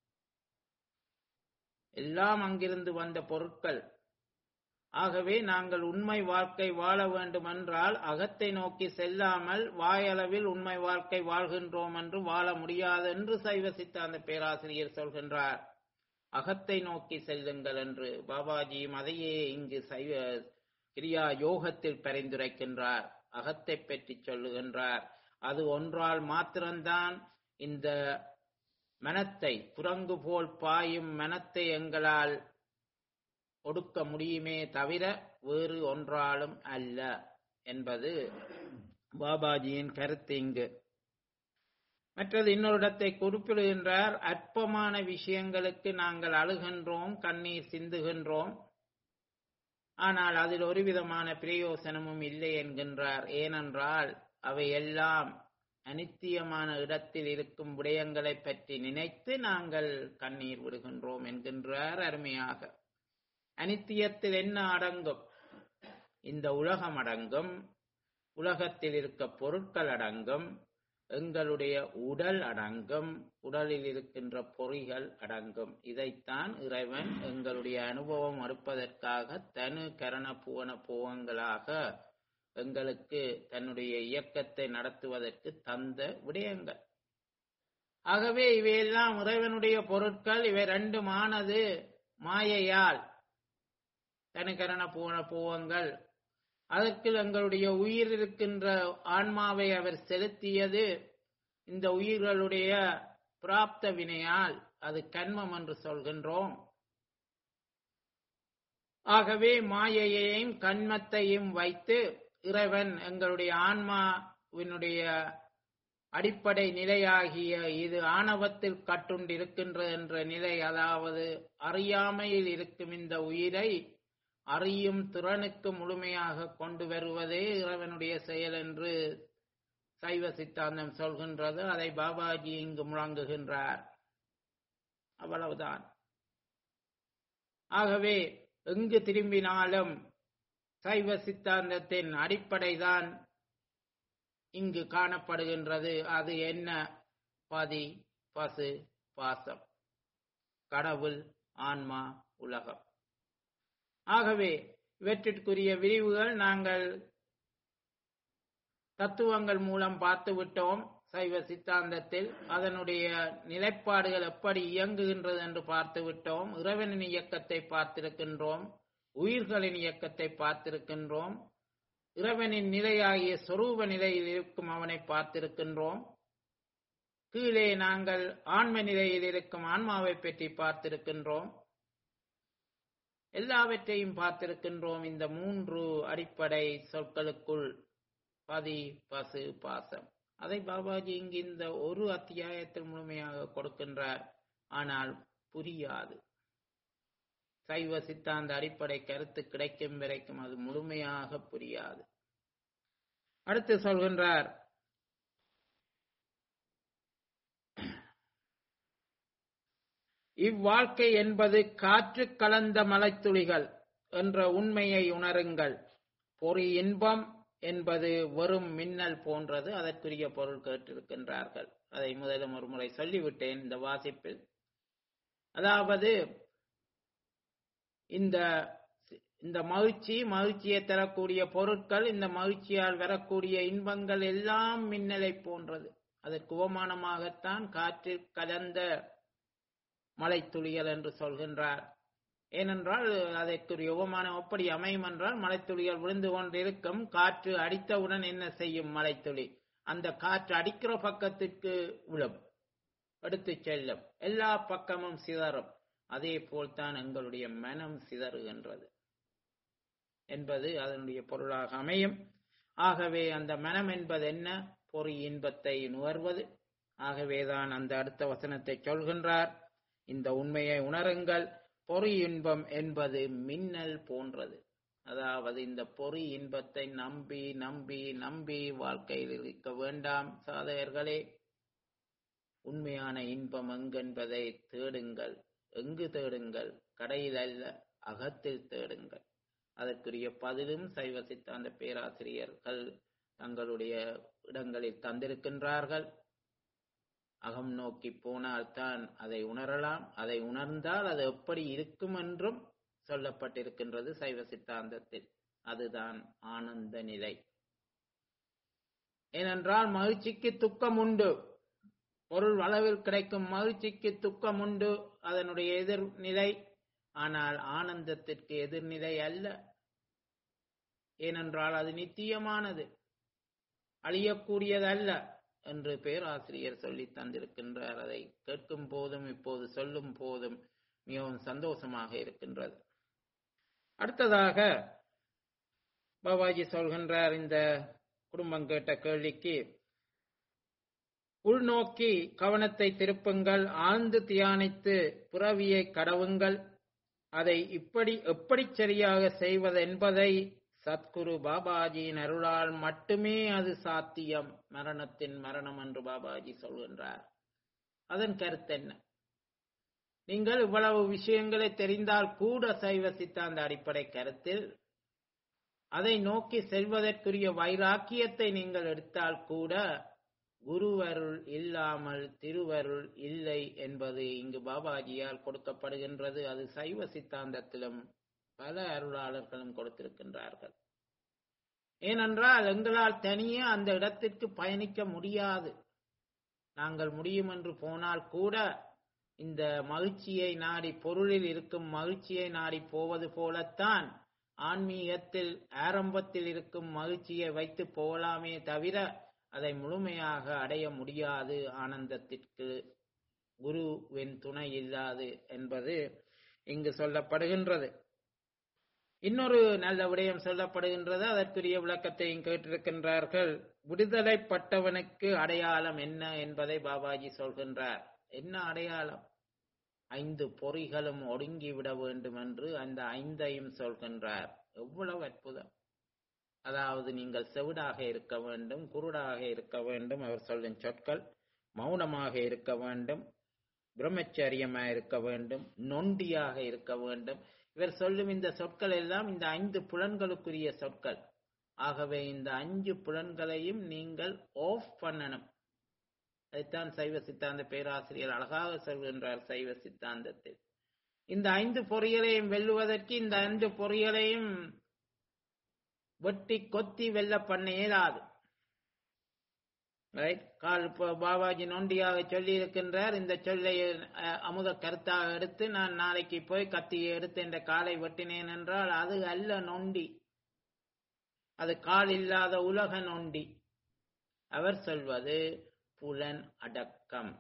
எல்லாம் அங்கிருந்து வந்த பொருட்கள் ஆகவே நாங்கள் உண்மை வாழ்க்கை வாழ வேண்டுமென்றால் அகத்தை நோக்கி செல்லாமல் வாயளவில் உண்மை வாழ்க்கை வாழ்கின்றோம் என்று வாழ முடியாது என்று சைவ சித்தாந்த பேராசிரியர் சொல்கின்றார் அகத்தை நோக்கி செல்லுங்கள் என்று பாபாஜியும் அதையே இங்கு சைவ கிரியா யோகத்தில் பரிந்துரைக்கின்றார் அகத்தை பற்றி சொல்லுகின்றார் அது ஒன்றால் மாத்திரம்தான் இந்த மனத்தை குரங்கு போல் பாயும் மனத்தை எங்களால் ஒடுக்க முடியுமே தவிர வேறு ஒன்றாலும் அல்ல என்பது பாபாஜியின் கருத்து இங்கு மற்றது இன்னொரு இடத்தை குறிப்பிடுகின்றார் அற்பமான விஷயங்களுக்கு நாங்கள் அழுகின்றோம் கண்ணீர் சிந்துகின்றோம் ஆனால் அதில் ஒரு விதமான பிரயோசனமும் இல்லை என்கின்றார் ஏனென்றால் அவை எல்லாம் அனித்தியமான இடத்தில் இருக்கும் விடயங்களை பற்றி நினைத்து நாங்கள் கண்ணீர் விடுகின்றோம் என்கின்றார் அருமையாக அனித்தியத்தில் என்ன அடங்கும் இந்த உலகம் அடங்கும் உலகத்தில் இருக்க பொருட்கள் அடங்கும் எங்களுடைய உடல் அடங்கும் உடலில் இருக்கின்ற பொறிகள் அடங்கும் இதைத்தான் இறைவன் எங்களுடைய அனுபவம் மறுப்பதற்காக தனு கரண புவன பூவங்களாக எங்களுக்கு தன்னுடைய இயக்கத்தை நடத்துவதற்கு தந்த விடயங்கள் ஆகவே இவையெல்லாம் இறைவனுடைய பொருட்கள் இவை ரெண்டுமானது மாயையால் தனுகரண பூவன பூவங்கள் அதற்கு எங்களுடைய உயிர் இருக்கின்ற ஆன்மாவை அவர் செலுத்தியது இந்த உயிர்களுடைய பிராப்த வினையால் அது கண்மம் என்று சொல்கின்றோம் ஆகவே மாயையையும் கண்மத்தையும் வைத்து இறைவன் எங்களுடைய ஆன்மாவினுடைய அடிப்படை நிலையாகிய இது ஆணவத்தில் கட்டுண்டிருக்கின்ற என்ற நிலை அதாவது அறியாமையில் இருக்கும் இந்த உயிரை அறியும் திறனுக்கு முழுமையாக கொண்டு வருவதே இறைவனுடைய செயல் என்று சைவ சித்தாந்தம் சொல்கின்றது அதை பாபாஜி இங்கு முழங்குகின்றார் அவ்வளவுதான் ஆகவே எங்கு திரும்பினாலும் சைவ சித்தாந்தத்தின் அடிப்படைதான் இங்கு காணப்படுகின்றது அது என்ன பதி பசு பாசம் கடவுள் ஆன்மா உலகம் ஆகவே இவற்றிற்குரிய விரிவுகள் நாங்கள் தத்துவங்கள் மூலம் பார்த்து விட்டோம் சைவ சித்தாந்தத்தில் அதனுடைய நிலைப்பாடுகள் எப்படி இயங்குகின்றது என்று பார்த்து விட்டோம் இறைவனின் இயக்கத்தை பார்த்திருக்கின்றோம் உயிர்களின் இயக்கத்தை பார்த்திருக்கின்றோம் இறைவனின் நிலையாகிய சொரூப நிலையில் இருக்கும் அவனை பார்த்திருக்கின்றோம் கீழே நாங்கள் ஆன்ம நிலையில் இருக்கும் ஆன்மாவை பற்றி பார்த்திருக்கின்றோம் எல்லாவற்றையும் பார்த்திருக்கின்றோம் இந்த மூன்று அடிப்படை சொற்களுக்குள் பதி பசு பாசம் அதை பாபாஜி இங்கு இந்த ஒரு அத்தியாயத்தில் முழுமையாக கொடுக்கின்றார் ஆனால் புரியாது சைவ சித்தாந்த அடிப்படை கருத்து கிடைக்கும் வரைக்கும் அது முழுமையாக புரியாது அடுத்து சொல்கின்றார் இவ்வாழ்க்கை என்பது காற்று கலந்த மலைத்துளிகள் என்ற உண்மையை உணருங்கள் பொறி இன்பம் என்பது வெறும் மின்னல் போன்றது அதற்குரிய பொருள் கேட்டிருக்கின்றார்கள் அதை முதலும் ஒரு முறை சொல்லிவிட்டேன் இந்த வாசிப்பில் அதாவது இந்த இந்த மகிழ்ச்சி மகிழ்ச்சியை தரக்கூடிய பொருட்கள் இந்த மகிழ்ச்சியால் வரக்கூடிய இன்பங்கள் எல்லாம் மின்னலை போன்றது அதற்கு உபமானமாகத்தான் காற்றில் கலந்த மலைத்துளிகள் என்று சொல்கின்றார் ஏனென்றால் அதற்குரிய உபமானம் எப்படி அமையும் என்றால் மலைத்துளிகள் விழுந்து கொண்டிருக்கும் காற்று அடித்தவுடன் என்ன செய்யும் மலைத்துளி அந்த காற்று அடிக்கிற பக்கத்திற்கு விழும் எடுத்து செல்லும் எல்லா பக்கமும் சிதறும் அதே போல்தான் எங்களுடைய மனம் சிதறுகின்றது என்பது அதனுடைய பொருளாக அமையும் ஆகவே அந்த மனம் என்பது என்ன பொறி இன்பத்தை நுகர்வது ஆகவேதான் அந்த அடுத்த வசனத்தை சொல்கின்றார் இந்த உண்மையை உணருங்கள் பொறி இன்பம் என்பது மின்னல் போன்றது அதாவது இந்த பொறி இன்பத்தை நம்பி நம்பி நம்பி வாழ்க்கையில் இருக்க வேண்டாம் சாதகர்களே உண்மையான இன்பம் எங்கென்பதை தேடுங்கள் எங்கு தேடுங்கள் கடையில் அல்ல அகத்தில் தேடுங்கள் அதற்குரிய பதிலும் சைவ சித்தாந்த பேராசிரியர்கள் தங்களுடைய இடங்களில் தந்திருக்கின்றார்கள் அகம் நோக்கி போனால் தான் அதை உணரலாம் அதை உணர்ந்தால் அது எப்படி இருக்கும் என்றும் சொல்லப்பட்டிருக்கின்றது சைவ சித்தாந்தத்தில் அதுதான் ஆனந்த நிலை ஏனென்றால் மகிழ்ச்சிக்கு துக்கம் உண்டு பொருள் அளவில் கிடைக்கும் மகிழ்ச்சிக்கு துக்கம் உண்டு அதனுடைய எதிர்நிலை ஆனால் ஆனந்தத்திற்கு எதிர்நிலை அல்ல ஏனென்றால் அது நித்தியமானது அழியக்கூடியது அல்ல என்று பேராசிரியர் சொல்லி தந்திருக்கின்றார் அதை கேட்கும் போதும் இப்போது சொல்லும் போதும் மிகவும் சந்தோஷமாக இருக்கின்றது அடுத்ததாக பாபாஜி சொல்கின்றார் இந்த குடும்பம் கேட்ட கேள்விக்கு உள்நோக்கி கவனத்தை திருப்புங்கள் ஆழ்ந்து தியானித்து புறவியை கடவுங்கள் அதை இப்படி எப்படி சரியாக செய்வதென்பதை சத்குரு பாபாஜியின் அருளால் மட்டுமே அது சாத்தியம் மரணத்தின் மரணம் என்று பாபாஜி சொல்கின்றார் அதன் கருத்து என்ன நீங்கள் இவ்வளவு விஷயங்களை தெரிந்தால் கூட சைவ சித்தாந்த அடிப்படை கருத்தில் அதை நோக்கி செல்வதற்குரிய வைராக்கியத்தை நீங்கள் எடுத்தால் கூட குருவருள் இல்லாமல் திருவருள் இல்லை என்பது இங்கு பாபாஜியால் கொடுக்கப்படுகின்றது அது சைவ சித்தாந்தத்திலும் பல அருளாளர்களும் கொடுத்திருக்கின்றார்கள் ஏனென்றால் எங்களால் தனியே அந்த இடத்திற்கு பயணிக்க முடியாது நாங்கள் முடியும் என்று போனால் கூட இந்த மகிழ்ச்சியை நாடி பொருளில் இருக்கும் மகிழ்ச்சியை நாடி போவது போலத்தான் ஆன்மீகத்தில் ஆரம்பத்தில் இருக்கும் மகிழ்ச்சியை வைத்து போகலாமே தவிர அதை முழுமையாக அடைய முடியாது ஆனந்தத்திற்கு குருவின் துணை இல்லாது என்பது இங்கு சொல்லப்படுகின்றது இன்னொரு நல்ல விடயம் சொல்லப்படுகின்றது அதற்குரிய விளக்கத்தையும் கேட்டிருக்கின்றார்கள் விடுதலைப்பட்டவனுக்கு அடையாளம் என்ன என்பதை பாபாஜி சொல்கின்றார் என்ன அடையாளம் ஐந்து பொறிகளும் ஒடுங்கிவிட வேண்டும் என்று அந்த ஐந்தையும் சொல்கின்றார் எவ்வளவு அற்புதம் அதாவது நீங்கள் செவிடாக இருக்க வேண்டும் குருடாக இருக்க வேண்டும் அவர் சொல்லும் சொற்கள் மௌனமாக இருக்க வேண்டும் பிரம்மச்சரியமாக இருக்க வேண்டும் நொண்டியாக இருக்க வேண்டும் இவர் சொல்லும் இந்த சொற்கள் எல்லாம் இந்த ஐந்து புலன்களுக்குரிய சொற்கள் ஆகவே இந்த அஞ்சு புலன்களையும் நீங்கள் ஆஃப் பண்ணணும் அதைத்தான் சைவ சித்தாந்த பேராசிரியர் அழகாக சொல்கின்றார் சைவ சித்தாந்தத்தில் இந்த ஐந்து பொறிகளையும் வெல்லுவதற்கு இந்த ஐந்து பொறிகளையும் வெட்டி கொத்தி வெல்ல பண்ண இயலாது ரைட் கால் இப்போ பாபாஜி நொண்டியாக சொல்லி இருக்கின்றார் இந்த சொல்லை அஹ், அமுத கருத்தாக எடுத்து நான் நாளைக்கு போய் கத்தியை எடுத்து இந்த காலை வெட்டினேன் என்றால் அது அல்ல நொண்டி அது கால் இல்லாத உலக நொண்டி அவர் சொல்வது புலன் அடக்கம்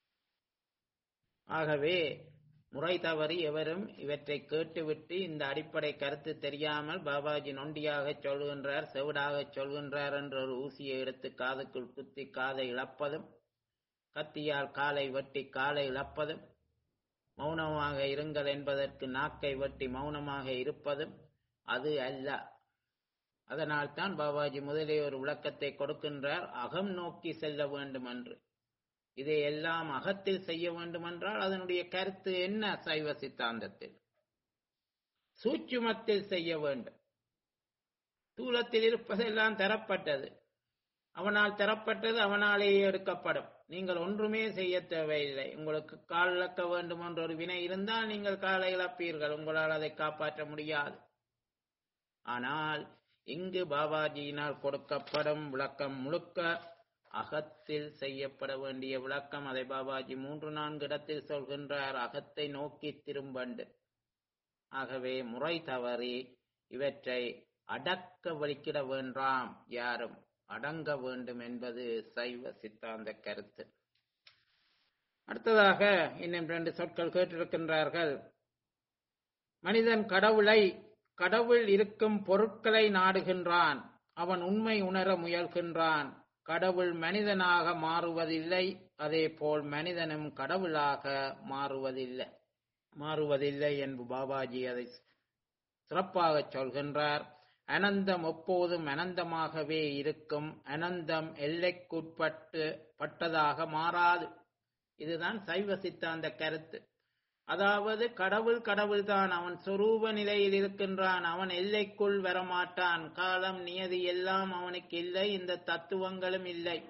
ஆகவே முறை தவறி எவரும் இவற்றை கேட்டுவிட்டு இந்த அடிப்படை கருத்து தெரியாமல் பாபாஜி நொண்டியாக சொல்கின்றார் செவிடாக சொல்கின்றார் என்ற ஒரு ஊசியை எடுத்து காதுக்குள் குத்தி காதை இழப்பதும் கத்தியால் காலை வெட்டி காலை இழப்பதும் மௌனமாக இருங்கள் என்பதற்கு நாக்கை வெட்டி மௌனமாக இருப்பதும் அது அல்ல அதனால் தான் பாபாஜி முதலே ஒரு விளக்கத்தை கொடுக்கின்றார் அகம் நோக்கி செல்ல வேண்டும் என்று இதையெல்லாம் அகத்தில் செய்ய வேண்டுமென்றால் அதனுடைய கருத்து என்ன சைவ சித்தாந்தத்தில் சூட்சுமத்தில் செய்ய வேண்டும் தூலத்தில் இருப்பதெல்லாம் தரப்பட்டது அவனால் தரப்பட்டது அவனாலேயே எடுக்கப்படும் நீங்கள் ஒன்றுமே செய்ய தேவையில்லை உங்களுக்கு கால் இழக்க வேண்டும் என்ற ஒரு வினை இருந்தால் நீங்கள் காலை இழப்பீர்கள் உங்களால் அதை காப்பாற்ற முடியாது ஆனால் இங்கு பாபாஜியினால் கொடுக்கப்படும் விளக்கம் முழுக்க அகத்தில் செய்யப்பட வேண்டிய விளக்கம் அதை பாபாஜி மூன்று நான்கு இடத்தில் சொல்கின்றார் அகத்தை நோக்கி திரும்பண்டு ஆகவே முறை தவறி இவற்றை அடக்க வலிக்கிட வேண்டாம் யாரும் அடங்க வேண்டும் என்பது சைவ சித்தாந்த கருத்து அடுத்ததாக இன்னும் ரெண்டு சொற்கள் கேட்டிருக்கின்றார்கள் மனிதன் கடவுளை கடவுள் இருக்கும் பொருட்களை நாடுகின்றான் அவன் உண்மை உணர முயல்கின்றான் கடவுள் மனிதனாக மாறுவதில்லை அதே போல் மனிதனும் கடவுளாக மாறுவதில்லை மாறுவதில்லை என்று பாபாஜி அதை சிறப்பாக சொல்கின்றார் அனந்தம் எப்போதும் அனந்தமாகவே இருக்கும் அனந்தம் எல்லைக்குட்பட்டு பட்டதாக மாறாது இதுதான் சைவ சித்தாந்த கருத்து அதாவது கடவுள் கடவுள்தான் அவன் சொரூப நிலையில் இருக்கின்றான் அவன் எல்லைக்குள் வரமாட்டான் காலம் நியதி எல்லாம் அவனுக்கு இல்லை இந்த தத்துவங்களும் இல்லை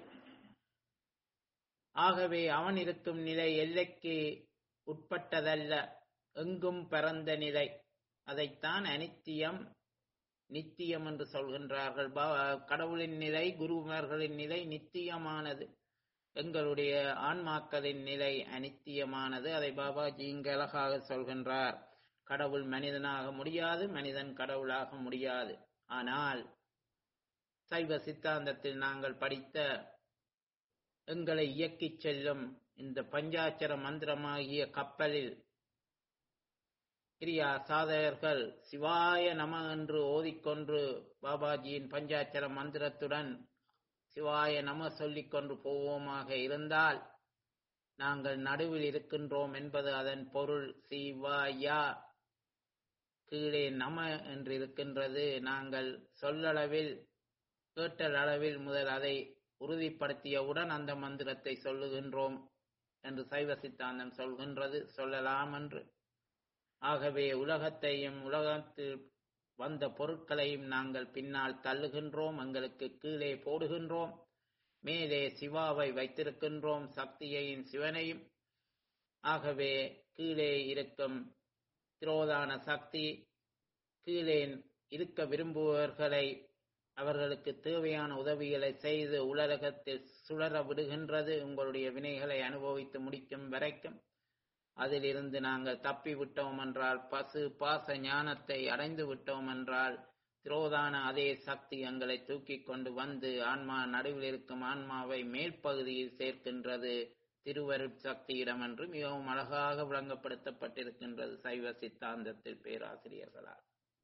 ஆகவே அவன் இருக்கும் நிலை எல்லைக்கு உட்பட்டதல்ல எங்கும் பரந்த நிலை அதைத்தான் அனித்தியம் நித்தியம் என்று சொல்கின்றார்கள் பா- கடவுளின் நிலை குருமார்களின் நிலை நித்தியமானது எங்களுடைய ஆன்மாக்களின் நிலை அனித்தியமானது அதை பாபாஜி இங்கு அழகாக சொல்கின்றார் கடவுள் மனிதனாக முடியாது மனிதன் கடவுளாக முடியாது ஆனால் சைவ சித்தாந்தத்தில் நாங்கள் படித்த எங்களை இயக்கிச் செல்லும் இந்த பஞ்சாட்சர மந்திரமாகிய கப்பலில் கிரியா சாதகர்கள் சிவாய நம என்று ஓதிக்கொண்டு பாபாஜியின் பஞ்சாட்சர மந்திரத்துடன் சிவாய நம சொல்லிக் கொண்டு போவோமாக இருந்தால் நாங்கள் நடுவில் இருக்கின்றோம் என்பது அதன் பொருள் சிவாயா கீழே நம என்று இருக்கின்றது நாங்கள் சொல்லளவில் கேட்டல் அளவில் முதல் அதை உறுதிப்படுத்தியவுடன் அந்த மந்திரத்தை சொல்லுகின்றோம் என்று சைவ சித்தாந்தம் சொல்கின்றது சொல்லலாம் என்று ஆகவே உலகத்தையும் உலகத்தில் வந்த பொருட்களையும் நாங்கள் பின்னால் தள்ளுகின்றோம் எங்களுக்கு கீழே போடுகின்றோம் மேலே சிவாவை வைத்திருக்கின்றோம் சக்தியையும் சிவனையும் ஆகவே கீழே இருக்கும் திரோதான சக்தி கீழே இருக்க விரும்புபவர்களை அவர்களுக்கு தேவையான உதவிகளை செய்து உலகத்தில் சுழற விடுகின்றது உங்களுடைய வினைகளை அனுபவித்து முடிக்கும் வரைக்கும் அதிலிருந்து நாங்கள் தப்பி விட்டோம் என்றால் பசு பாச ஞானத்தை அடைந்து விட்டோம் என்றால் திரோதான அதே சக்தி எங்களை தூக்கி கொண்டு வந்து ஆன்மா நடுவில் இருக்கும் ஆன்மாவை மேற்பகுதியில் சேர்க்கின்றது திருவருட் சக்தியிடம் என்று மிகவும் அழகாக விளங்கப்படுத்தப்பட்டிருக்கின்றது சைவ சித்தாந்தத்தில் பேராசிரியர்களால்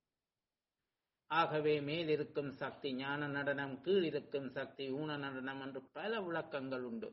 ஆகவே மேலிருக்கும் சக்தி ஞான நடனம் கீழ் இருக்கும் சக்தி ஊன நடனம் என்று பல விளக்கங்கள் உண்டு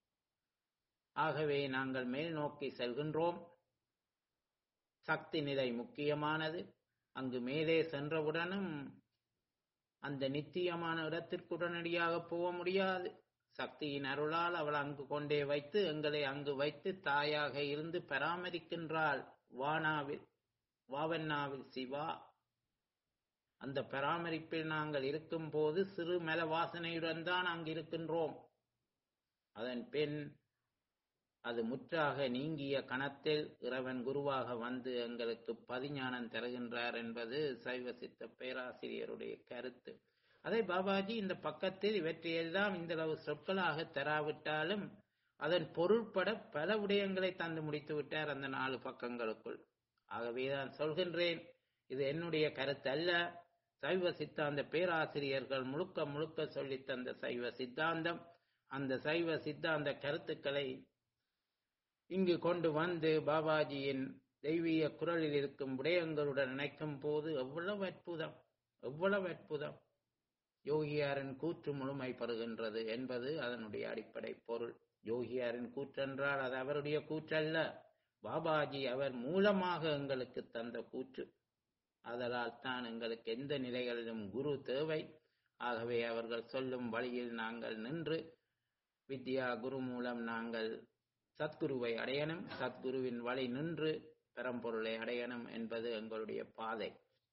ஆகவே நாங்கள் மேல் நோக்கி செல்கின்றோம் சக்தி நிலை முக்கியமானது அங்கு மேலே சென்றவுடனும் அந்த நித்தியமான இடத்திற்கு உடனடியாக போக முடியாது சக்தியின் அருளால் அவள் அங்கு கொண்டே வைத்து எங்களை அங்கு வைத்து தாயாக இருந்து பராமரிக்கின்றாள் வானாவில் வாவண்ணாவில் சிவா அந்த பராமரிப்பில் நாங்கள் இருக்கும் போது சிறு மல வாசனையுடன் தான் அங்கு இருக்கின்றோம் அதன் பின் அது முற்றாக நீங்கிய கணத்தில் இறைவன் குருவாக வந்து எங்களுக்கு பதிஞானம் தருகின்றார் என்பது சைவ சித்த பேராசிரியருடைய கருத்து அதை பாபாஜி இந்த பக்கத்தில் இவற்றையெல்லாம் இந்த அளவு சொற்களாக தராவிட்டாலும் அதன் பொருள்பட பல விடயங்களை தந்து முடித்து விட்டார் அந்த நாலு பக்கங்களுக்குள் ஆகவே நான் சொல்கின்றேன் இது என்னுடைய கருத்து அல்ல சைவ சித்தாந்த பேராசிரியர்கள் முழுக்க முழுக்க சொல்லித் தந்த சைவ சித்தாந்தம் அந்த சைவ சித்தாந்த கருத்துக்களை இங்கு கொண்டு வந்து பாபாஜியின் தெய்வீக குரலில் இருக்கும் விடயங்களுடன் இணைக்கும் போது எவ்வளவு அற்புதம் எவ்வளவு அற்புதம் யோகியாரின் கூற்று முழுமை பெறுகின்றது என்பது அதனுடைய அடிப்படை பொருள் யோகியாரின் கூற்றென்றால் அது அவருடைய கூற்றல்ல பாபாஜி அவர் மூலமாக எங்களுக்கு தந்த கூற்று அதனால் தான் எங்களுக்கு எந்த நிலைகளிலும் குரு தேவை ஆகவே அவர்கள் சொல்லும் வழியில் நாங்கள் நின்று வித்யா குரு மூலம் நாங்கள் சத்குருவை அடையணும் சத்குருவின் வழி நின்று பெரம்பொருளை அடையணும் என்பது எங்களுடைய பாதை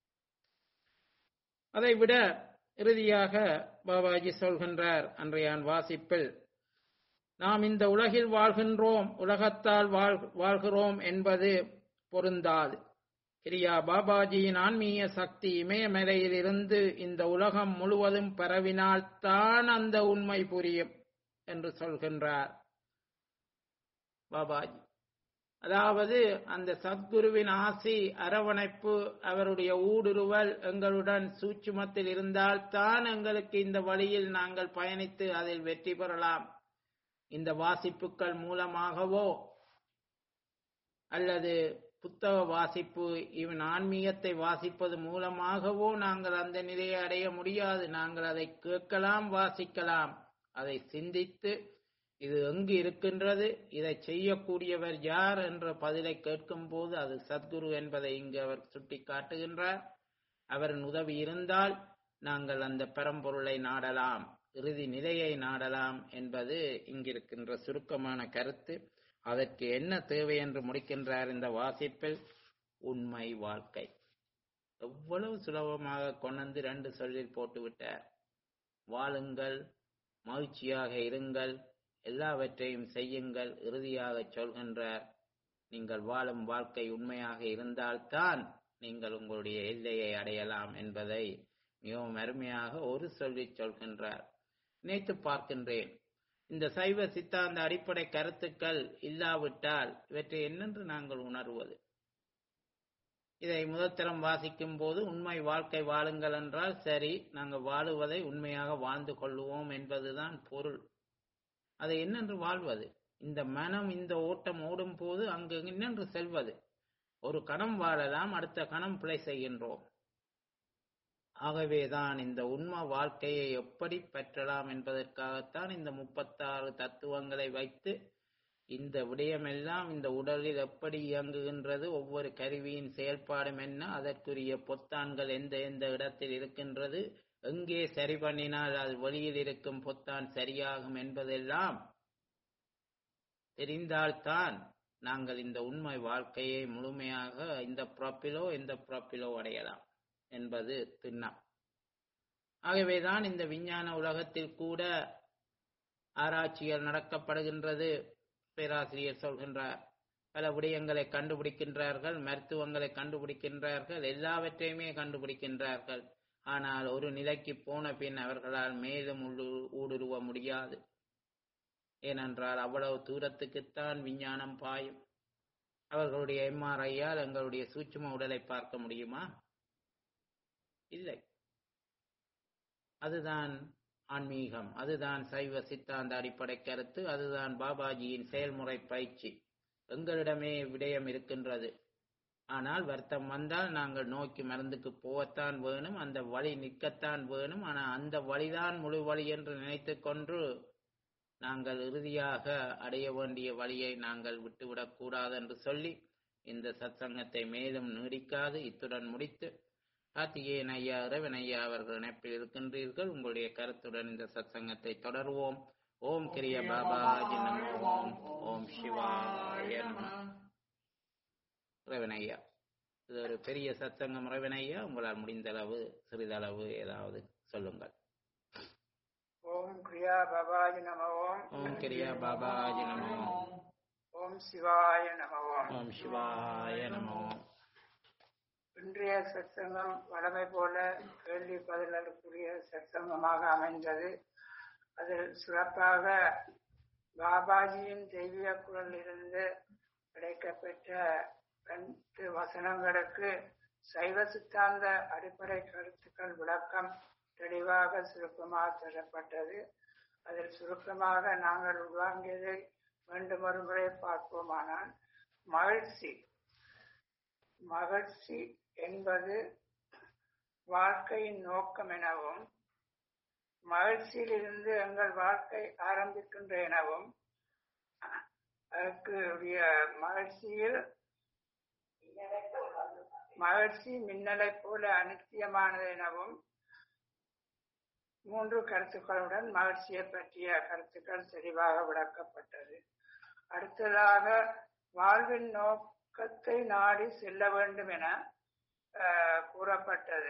அதைவிட இறுதியாக பாபாஜி சொல்கின்றார் அன்றையான் வாசிப்பில் நாம் இந்த உலகில் வாழ்கின்றோம் உலகத்தால் வாழ் வாழ்கிறோம் என்பது பொருந்தாது கிரியா பாபாஜியின் ஆன்மீக சக்தி இமயமலையில் இருந்து இந்த உலகம் முழுவதும் பரவினால்தான் அந்த உண்மை புரியும் என்று சொல்கின்றார் பாபாஜி அதாவது அந்த சத்குருவின் ஆசி அரவணைப்பு அவருடைய ஊடுருவல் எங்களுடன் சூட்சுமத்தில் இருந்தால்தான் எங்களுக்கு இந்த வழியில் நாங்கள் பயணித்து அதில் வெற்றி பெறலாம் இந்த வாசிப்புகள் மூலமாகவோ அல்லது புத்தக வாசிப்பு இவன் ஆன்மீகத்தை வாசிப்பது மூலமாகவோ நாங்கள் அந்த நிலையை அடைய முடியாது நாங்கள் அதை கேட்கலாம் வாசிக்கலாம் அதை சிந்தித்து இது எங்கு இருக்கின்றது இதை செய்யக்கூடியவர் யார் என்ற பதிலை கேட்கும் போது அது சத்குரு என்பதை இங்கு அவர் சுட்டி காட்டுகின்றார் அவரின் உதவி இருந்தால் நாங்கள் அந்த பரம்பொருளை நாடலாம் இறுதி நிலையை நாடலாம் என்பது இங்கிருக்கின்ற சுருக்கமான கருத்து அதற்கு என்ன தேவை என்று முடிக்கின்றார் இந்த வாசிப்பில் உண்மை வாழ்க்கை எவ்வளவு சுலபமாக கொண்டு ரெண்டு சொல்லில் போட்டுவிட்டார் வாழுங்கள் மகிழ்ச்சியாக இருங்கள் எல்லாவற்றையும் செய்யுங்கள் இறுதியாக சொல்கின்றார் நீங்கள் வாழும் வாழ்க்கை உண்மையாக இருந்தால்தான் நீங்கள் உங்களுடைய எல்லையை அடையலாம் என்பதை மிகவும் அருமையாக ஒரு சொல்லி சொல்கின்றார் நினைத்து பார்க்கின்றேன் இந்த சைவ சித்தாந்த அடிப்படை கருத்துக்கள் இல்லாவிட்டால் இவற்றை என்னென்று நாங்கள் உணர்வது இதை முதற்தரம் வாசிக்கும் போது உண்மை வாழ்க்கை வாழுங்கள் என்றால் சரி நாங்கள் வாழுவதை உண்மையாக வாழ்ந்து கொள்ளுவோம் என்பதுதான் பொருள் அதை என்னென்று வாழ்வது இந்த மனம் இந்த ஓட்டம் ஓடும் போது அங்கு என்னென்று செல்வது ஒரு கணம் வாழலாம் அடுத்த கணம் பிழை செய்கின்றோம் ஆகவேதான் இந்த உண்மை வாழ்க்கையை எப்படி பெற்றலாம் என்பதற்காகத்தான் இந்த முப்பத்தாறு தத்துவங்களை வைத்து இந்த விடயமெல்லாம் இந்த உடலில் எப்படி இயங்குகின்றது ஒவ்வொரு கருவியின் செயல்பாடும் என்ன அதற்குரிய பொத்தான்கள் எந்த எந்த இடத்தில் இருக்கின்றது எங்கே சரி பண்ணினால் அது வெளியில் இருக்கும் பொத்தான் சரியாகும் என்பதெல்லாம் தெரிந்தால்தான் நாங்கள் இந்த உண்மை வாழ்க்கையை முழுமையாக இந்த புறப்பிலோ இந்த புறப்பிலோ அடையலாம் என்பது திண்ணம் ஆகவேதான் இந்த விஞ்ஞான உலகத்தில் கூட ஆராய்ச்சிகள் நடக்கப்படுகின்றது பேராசிரியர் சொல்கின்றார் பல விடயங்களை கண்டுபிடிக்கின்றார்கள் மருத்துவங்களை கண்டுபிடிக்கின்றார்கள் எல்லாவற்றையுமே கண்டுபிடிக்கின்றார்கள் ஆனால் ஒரு நிலைக்கு போன பின் அவர்களால் மேலும் ஊடுருவ முடியாது ஏனென்றால் அவ்வளவு தூரத்துக்குத்தான் விஞ்ஞானம் பாயும் அவர்களுடைய எம்ஆர்ஐயால் எங்களுடைய சூட்சும உடலை பார்க்க முடியுமா இல்லை அதுதான் ஆன்மீகம் அதுதான் சைவ சித்தாந்த அடிப்படை கருத்து அதுதான் பாபாஜியின் செயல்முறை பயிற்சி எங்களிடமே விடயம் இருக்கின்றது ஆனால் வருத்தம் வந்தால் நாங்கள் நோக்கி மருந்துக்கு போகத்தான் வேணும் அந்த வழி நிற்கத்தான் வேணும் ஆனால் அந்த வழிதான் முழு வழி என்று நினைத்து கொண்டு நாங்கள் இறுதியாக அடைய வேண்டிய வழியை நாங்கள் விட்டுவிடக் கூடாது என்று சொல்லி இந்த சத்சங்கத்தை மேலும் நீடிக்காது இத்துடன் முடித்து கார்த்திகேயன் ஐயா ரவன் ஐயா அவர்கள் இணைப்பில் இருக்கின்றீர்கள் உங்களுடைய கருத்துடன் இந்த சத்சங்கத்தை தொடர்வோம் ஓம் கிரிய பாபாஜி நம ஓம் ஓம் சிவாய நம ரவன் ஐயா இது ஒரு பெரிய சத்சங்கம் ரவன் ஐயா உங்களால் முடிந்த அளவு சிறிதளவு ஏதாவது சொல்லுங்கள் ஓம் கிரியா பாபாஜி நம ஓம் ஓம் கிரியா பாபாஜி நம ஓம் ஓம் சிவாய நம ஓம் ஓம் சிவாய நமோ இன்றைய சத்சங்கம் வழமை போல கேள்வி பதில்களுக்குரிய சத்சங்கமாக அமைந்தது அதில் சிறப்பாக பாபாஜியின் தெய்வீக குரலிலிருந்து கிடைக்கப்பெற்ற ரெண்டு வசனங்களுக்கு சைவ சித்தாந்த அடிப்படை கருத்துக்கள் விளக்கம் தெளிவாக சுருக்கமாக தரப்பட்டது அதில் சுருக்கமாக நாங்கள் உள்வாங்கியதை மீண்டும் ஒரு முறை பார்ப்போமானால் மகிழ்ச்சி மகிழ்ச்சி என்பது வாழ்க்கையின் நோக்கம் எனவும் மகிழ்ச்சியிலிருந்து எங்கள் வாழ்க்கை ஆரம்பிக்கின்ற எனவும் அதற்கு உரிய மகிழ்ச்சியில் மகிழ்ச்சி மின்னலை போல அனித்தியமானது எனவும் மூன்று கருத்துக்களுடன் மகிழ்ச்சியை பற்றிய கருத்துக்கள் தெளிவாக விளக்கப்பட்டது அடுத்ததாக வாழ்வின் நோக்கத்தை நாடி செல்ல வேண்டும் என ஆஹ், கூறப்பட்டது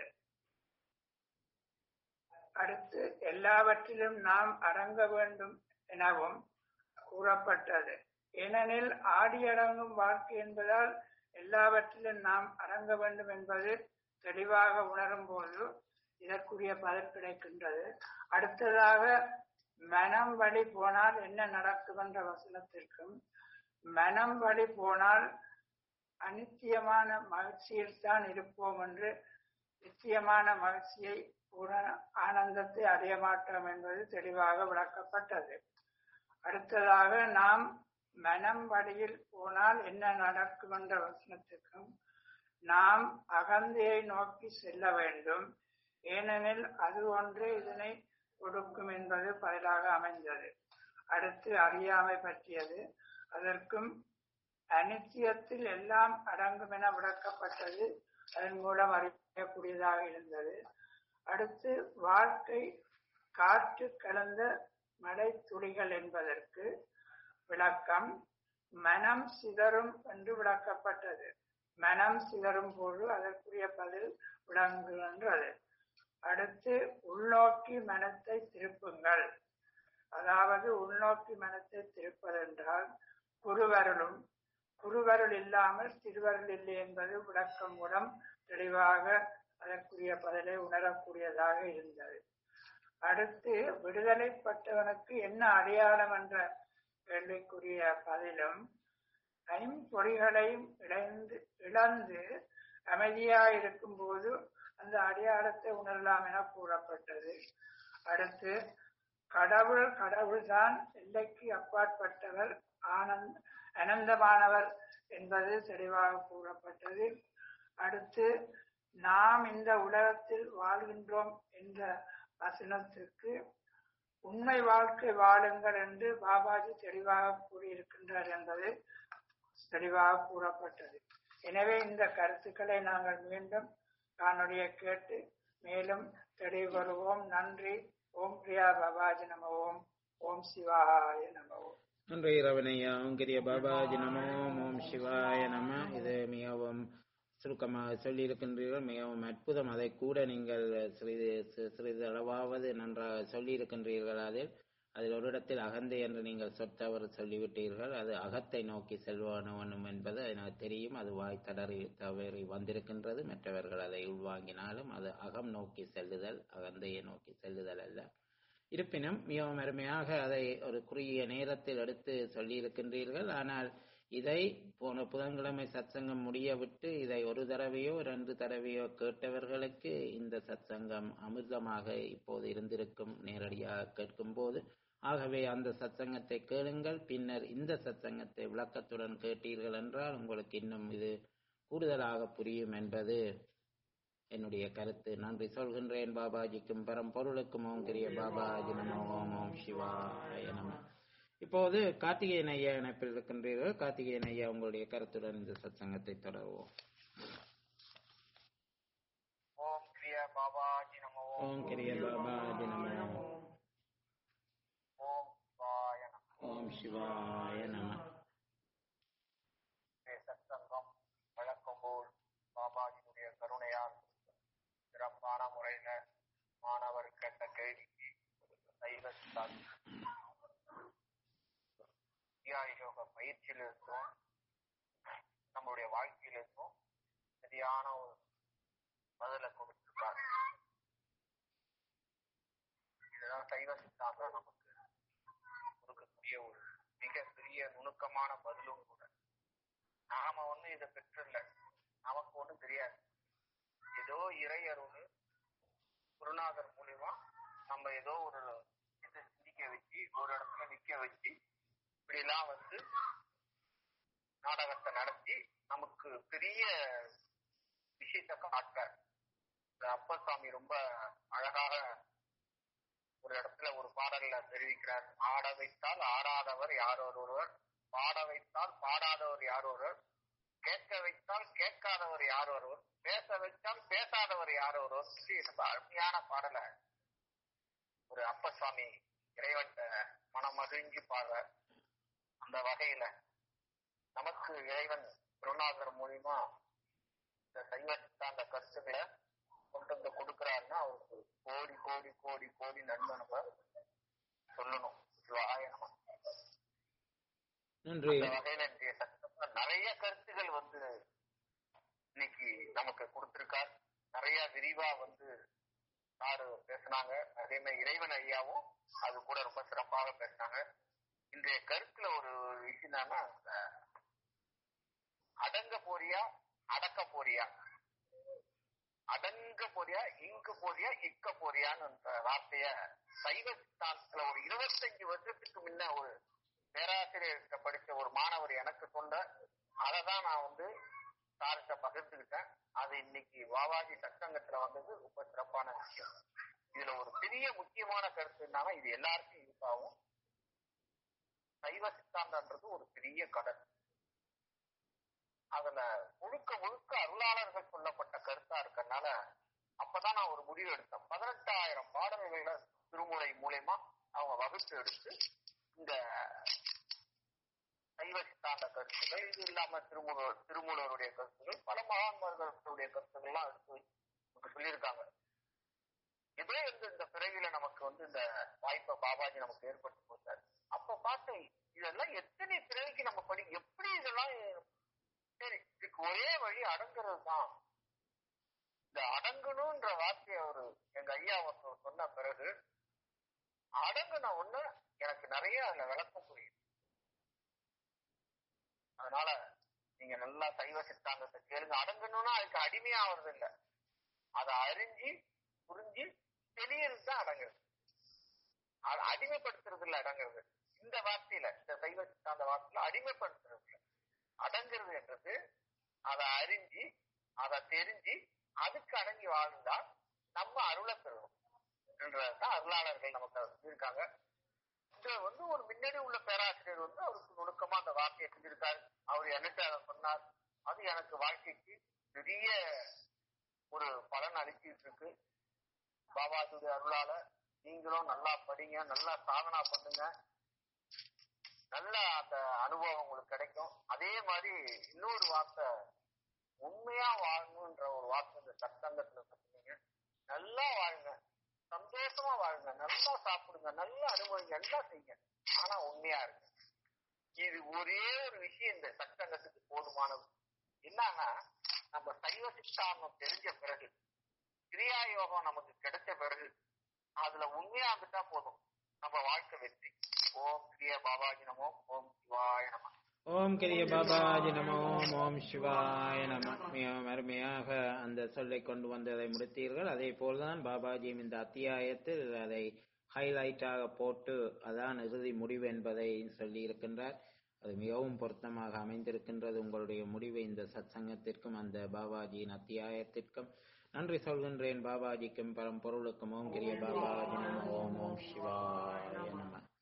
அடுத்து எல்லாவற்றிலும் நாம் அடங்க வேண்டும் எனவும் கூறப்பட்டது ஏனெனில் ஆடியடங்கும் வாழ்க்கை என்பதால் எல்லாவற்றிலும் நாம் அடங்க வேண்டும் என்பது தெளிவாக உணரும் போது இதற்குரிய பதில் கிடைக்கின்றது அடுத்ததாக மனம் வழி போனால் என்ன நடக்கும் என்ற வசனத்திற்கும் மனம் வழி போனால் அனித்தியமான மகிழ்ச்சியில் தான் இருப்போம் என்று நித்தியமான மகிழ்ச்சியை பூரண ஆனந்தத்தை அடைய மாட்டோம் என்பது தெளிவாக விளக்கப்பட்டது அடுத்ததாக நாம் மனம் வழியில் போனால் என்ன நடக்கும் என்ற வசனத்திற்கும் நாம் அகந்தையை நோக்கி செல்ல வேண்டும் ஏனெனில் அது ஒன்றே இதனை கொடுக்கும் என்பது பதிலாக அமைந்தது அடுத்து அறியாமை பற்றியது அதற்கும் அனித்தியத்தில் எல்லாம் அடங்கும் என விளக்கப்பட்டது அதன் மூலம் அறியக்கூடியதாக இருந்தது அடுத்து வாழ்க்கை காற்று கலந்த மழை துளிகள் என்பதற்கு விளக்கம் மனம் சிதறும் என்று விளக்கப்பட்டது மனம் சிதறும் போது அதற்குரிய பதில் விளங்குகின்றது அடுத்து உள்நோக்கி மனத்தை திருப்புங்கள் அதாவது உள்நோக்கி மனத்தை திருப்பதென்றால் குருவருளும் குருவருள் இல்லாமல் திருவருள் இல்லை என்பது விளக்கம் மூலம் தெளிவாக அதற்குரிய பதிலை உணரக்கூடியதாக இருந்தது அடுத்து விடுதலைப்பட்டவனுக்கு என்ன அடையாளம் என்ற கேள்விக்குரிய பதிலும் ஐம்பொறிகளையும் இழந்து இழந்து அமைதியாயிருக்கும் போது அந்த அடையாளத்தை உணரலாம் என கூறப்பட்டது அடுத்து கடவுள் கடவுள்தான் எல்லைக்கு அப்பாற்பட்டவர் ஆனந்த் அனந்தமானவர் என்பது தெளிவாக கூறப்பட்டது அடுத்து நாம் இந்த உலகத்தில் வாழ்கின்றோம் என்ற வசனத்திற்கு உண்மை வாழ்க்கை வாழுங்கள் என்று பாபாஜி தெளிவாக கூறியிருக்கின்றார் என்பது தெளிவாக கூறப்பட்டது எனவே இந்த கருத்துக்களை நாங்கள் மீண்டும் காணொலிய கேட்டு மேலும் தெளிவு வருவோம் நன்றி ஓம் பிரியா பாபாஜி நம ஓம் ஓம் சிவாய நம ஓம் நன்றி ரவணையா ஓம் கிரிய பாபாஜி நமோ ஓம் சிவாய நம இது மிகவும் சுருக்கமாக சொல்லியிருக்கின்றீர்கள் மிகவும் அற்புதம் அதை கூட நீங்கள் சிறிது சி- சிறிது அளவாவது நன்றாக சொல்லியிருக்கின்றீர்கள் அதில் அதில் ஒரு இடத்தில் அகந்தை என்று நீங்கள் சொற்றவர் சொல்லிவிட்டீர்கள் அது அகத்தை நோக்கி செல்வனும் என்பது எனக்கு தெரியும் அது வாய் தடறி தவறி வந்திருக்கின்றது மற்றவர்கள் அதை உள்வாங்கினாலும் அது அகம் நோக்கி செல்லுதல் அகந்தையை நோக்கி செல்லுதல் அல்ல இருப்பினும் மிகவும் அருமையாக அதை ஒரு குறுகிய நேரத்தில் எடுத்து சொல்லியிருக்கின்றீர்கள் ஆனால் இதை போன புதன்கிழமை சத்சங்கம் முடிய விட்டு இதை ஒரு தடவையோ ரெண்டு தடவையோ கேட்டவர்களுக்கு இந்த சத்சங்கம் அமிர்தமாக இப்போது இருந்திருக்கும் நேரடியாக கேட்கும்போது ஆகவே அந்த சத்சங்கத்தை கேளுங்கள் பின்னர் இந்த சத்சங்கத்தை விளக்கத்துடன் கேட்டீர்கள் என்றால் உங்களுக்கு இன்னும் இது கூடுதலாக புரியும் என்பது என்னுடைய கருத்து நன்றி சொல்கின்றேன் பாபாஜிக்கும் பரம்பொருளுக்கும் ஓம் கிரிய பாபாஜி நமோ ஓம் ஓம் சிவாய நம இப்போது கார்த்திகேயன் ஐயா இணைப்பில் இருக்கின்றீர்கள் கார்த்திகேயன் ஐயா உங்களுடைய கருத்துடன் இந்த சத்சங்கத்தை தொடருவோம் ஓம் கிரியா பாபாஜி நமோ ஓம் கிரிய பாபாஜி நமோ ஓம் சிவாய நமோ ஓம் சிவாய நம இன்றைய சத்சங்கம் வழக்கம் போல் பாபாஜியுடைய கருணையால் சிறப்பான முறையில மாணவர் கேட்ட கேள்விக்கு சைவ சித்தாந்த தியாய யோக பயிற்சியில இருந்தும் நம்மளுடைய வாழ்க்கையில இருந்தும் சரியான ஒரு பதில கொடுத்திருக்காரு இதுதான் சைவ சித்தாந்தம் நமக்கு கொடுக்கக்கூடிய ஒரு மிகப்பெரிய நுணுக்கமான பதிலும் கூட நாம ஒண்ணு இதை பெற்றில்ல நமக்கு ஒண்ணும் தெரியாது ஏதோ இறை அருள் குருநாதர் மூலியமா நம்ம ஏதோ ஒரு இதை சிந்திக்க வச்சு ஒரு இடத்துல நிக்க வச்சு இப்படி எல்லாம் வந்து நாடகத்தை நடத்தி நமக்கு பெரிய விஷயத்தை காட்ட இந்த அப்பசாமி ரொம்ப அழகாக ஒரு இடத்துல ஒரு பாடல்ல தெரிவிக்கிறார் ஆட வைத்தால் ஆடாதவர் யார் ஒருவர் பாட வைத்தால் பாடாதவர் யார் ஒருவர் கேட்க வைத்தால் கேட்காதவர் யார் ஒருவர் பேச வைத்தால் பேசாதவர் யார் ஒருவர் இப்படி ரொம்ப அருமையான பாடலை ஒரு அப்பசாமி இறைவன் மனமகிழ்ஞ்சி பாடுற அந்த வகையில நமக்கு இறைவன் குருநாதர் மூலியமா இந்த சைவ சித்தாந்த கருத்துக்களை கொண்டு வந்து கொடுக்கிறாருன்னா அவருக்கு கோடி கோடி கோடி கோடி நன்மை நம்ம சொல்லணும் சிவாய நம நன்றி அந்த வகையில இன்றைய சட்டத்துல நிறைய கருத்துகள் வந்து இன்னைக்கு நமக்கு கொடுத்திருக்கார் நிறைய விரிவா வந்து சாரு பேசினாங்க அதே மாதிரி இறைவன் ஐயாவும் அது கூட ரொம்ப சிறப்பாக பேசினாங்க இன்றைய கருத்துல ஒரு விஷயம் என்னன்னா இந்த அடங்க போறியா அடக்க போறியா அடங்க போறியா இங்கு போறியா இக்க போறியான்னு அந்த வார்த்தைய சைவ சித்தாந்தத்துல ஒரு இருபத்தஞ்சு வருஷத்துக்கு முன்ன ஒரு பேராசிரியர்கிட்ட படிச்ச ஒரு மாணவர் எனக்கு சொன்ன அதை தான் நான் வந்து சார்கிட்ட பகிர்ந்துக்கிட்டேன் அது இன்னைக்கு வாவாஜி சட்டங்கத்துல வந்தது ரொம்ப சிறப்பான விஷயம் இதுல ஒரு பெரிய முக்கியமான கருத்து என்னன்னா இது எல்லாருக்கும் யூஸ் ஆகும் சைவ சித்தாந்தன்றது ஒரு பெரிய கடல் அதுல முழுக்க முழுக்க அருளாளர்கள் சொல்லப்பட்ட கருத்தா இருக்கறனால அப்பதான் நான் ஒரு முடிவு எடுத்தேன் பதினெட்டாயிரம் பாடல்கள திருமுறை மூலயமா அவங்க வகுத்து எடுத்து இந்த சைவ சித்தாந்த கருத்துக்கள் இது இல்லாம திருமூலர் திருமூலருடைய கருத்துக்கள் பல மகான்மார்களுடைய கருத்துக்கள்லாம் எடுத்து நமக்கு சொல்லியிருக்காங்க இதே வந்து இந்த பிறவியில நமக்கு வந்து இந்த வாய்ப்பை பாபாஜி நமக்கு ஏற்படுத்தி கொடுத்தாரு அப்ப பார்த்தேன் இதெல்லாம் எத்தனை பிறவிக்கு நம்ம படி எப்படி இதெல்லாம் சரி இதுக்கு ஒரே வழி அடங்குறது தான் இந்த அடங்கணும்ன்ற வார்த்தையை அவரு எங்க ஐயா ஒருத்தர் சொன்ன பிறகு அடங்குன ஒண்ணு எனக்கு நிறைய அதுல விளக்கம் புரியுது அதனால நீங்க நல்லா சைவ சித்தாந்தத்தை கேளுங்க அடங்கணும்னா அதுக்கு அடிமையா ஆவறது இல்ல அதை அறிஞ்சு புரிஞ்சு தெளியறது தான் அடங்குறது அது அடிமைப்படுத்துறது இல்ல அடங்குறது இந்த வார்த்தையில இந்த சைவ சித்தாந்த வார்த்தையில அடிமைப்படுத்துறது இல்ல அடங்குறது என்றது அதை அறிஞ்சு அதை தெரிஞ்சு அதுக்கு அடங்கி வாழ்ந்தா நம்ம அருளை பெறுவோம் என்றதான் அருளாளர்கள் நமக்கு அதை சொல்லியிருக்காங்க இதுல வந்து ஒரு முன்னாடி உள்ள பேராசிரியர் வந்து அவருக்கு நுணுக்கமா அந்த வார்த்தையை செஞ்சிருக்காரு அவர் எனக்கு அதை சொன்னார் அது எனக்கு வாழ்க்கைக்கு பெரிய ஒரு பலன் அளிச்சிட்டு இருக்கு பாபாஜுடைய அருளால நீங்களும் நல்லா படிங்க நல்லா சாதனா பண்ணுங்க நல்ல அந்த அனுபவம் உங்களுக்கு கிடைக்கும் அதே மாதிரி இன்னொரு வார்த்தை உண்மையா வாழணும்ன்ற ஒரு வார்த்தை இந்த சத்தங்கத்துல சொன்னீங்க நல்லா வாழுங்க சந்தோஷமா வாழுங்க நல்லா சாப்பிடுங்க நல்லா அனுபவிங்க நல்லா செய்யுங்க ஆனா உண்மையா இருங்க இது ஒரே ஒரு விஷயம் இந்த சட்டங்கத்துக்கு போதுமானது என்னன்னா நம்ம சைவ சித்தாந்தம் தெரிஞ்ச பிறகு கிரியா யோகம் நமக்கு கிடைச்ச பிறகு அதுல உண்மையா இருந்துட்டா போதும் நம்ம வாழ்க்கை வெற்றி ஓம் கிரிய பாபாஜி நமோ ஓம் சிவாய நம ஓம் கிரிய பாபாஜி நமோ ஓம் சிவாய நம மிகவும் அருமையாக அந்த சொல்லை கொண்டு வந்ததை முடித்தீர்கள் அதே போல்தான் பாபாஜியும் இந்த அத்தியாயத்தில் அதை ஹைலைட்டாக போட்டு அதான் இறுதி முடிவு என்பதை சொல்லி இருக்கின்றார் அது மிகவும் பொருத்தமாக அமைந்திருக்கின்றது உங்களுடைய முடிவு இந்த சத்சங்கத்திற்கும் அந்த பாபாஜியின் அத்தியாயத்திற்கும் நன்றி சொல்கின்றேன் பாபாஜிக்கும் பரம்பொருளுக்கும் ஓம் கிரிய பாபாஜி நமோ ஓம் ஓம் சிவாய நம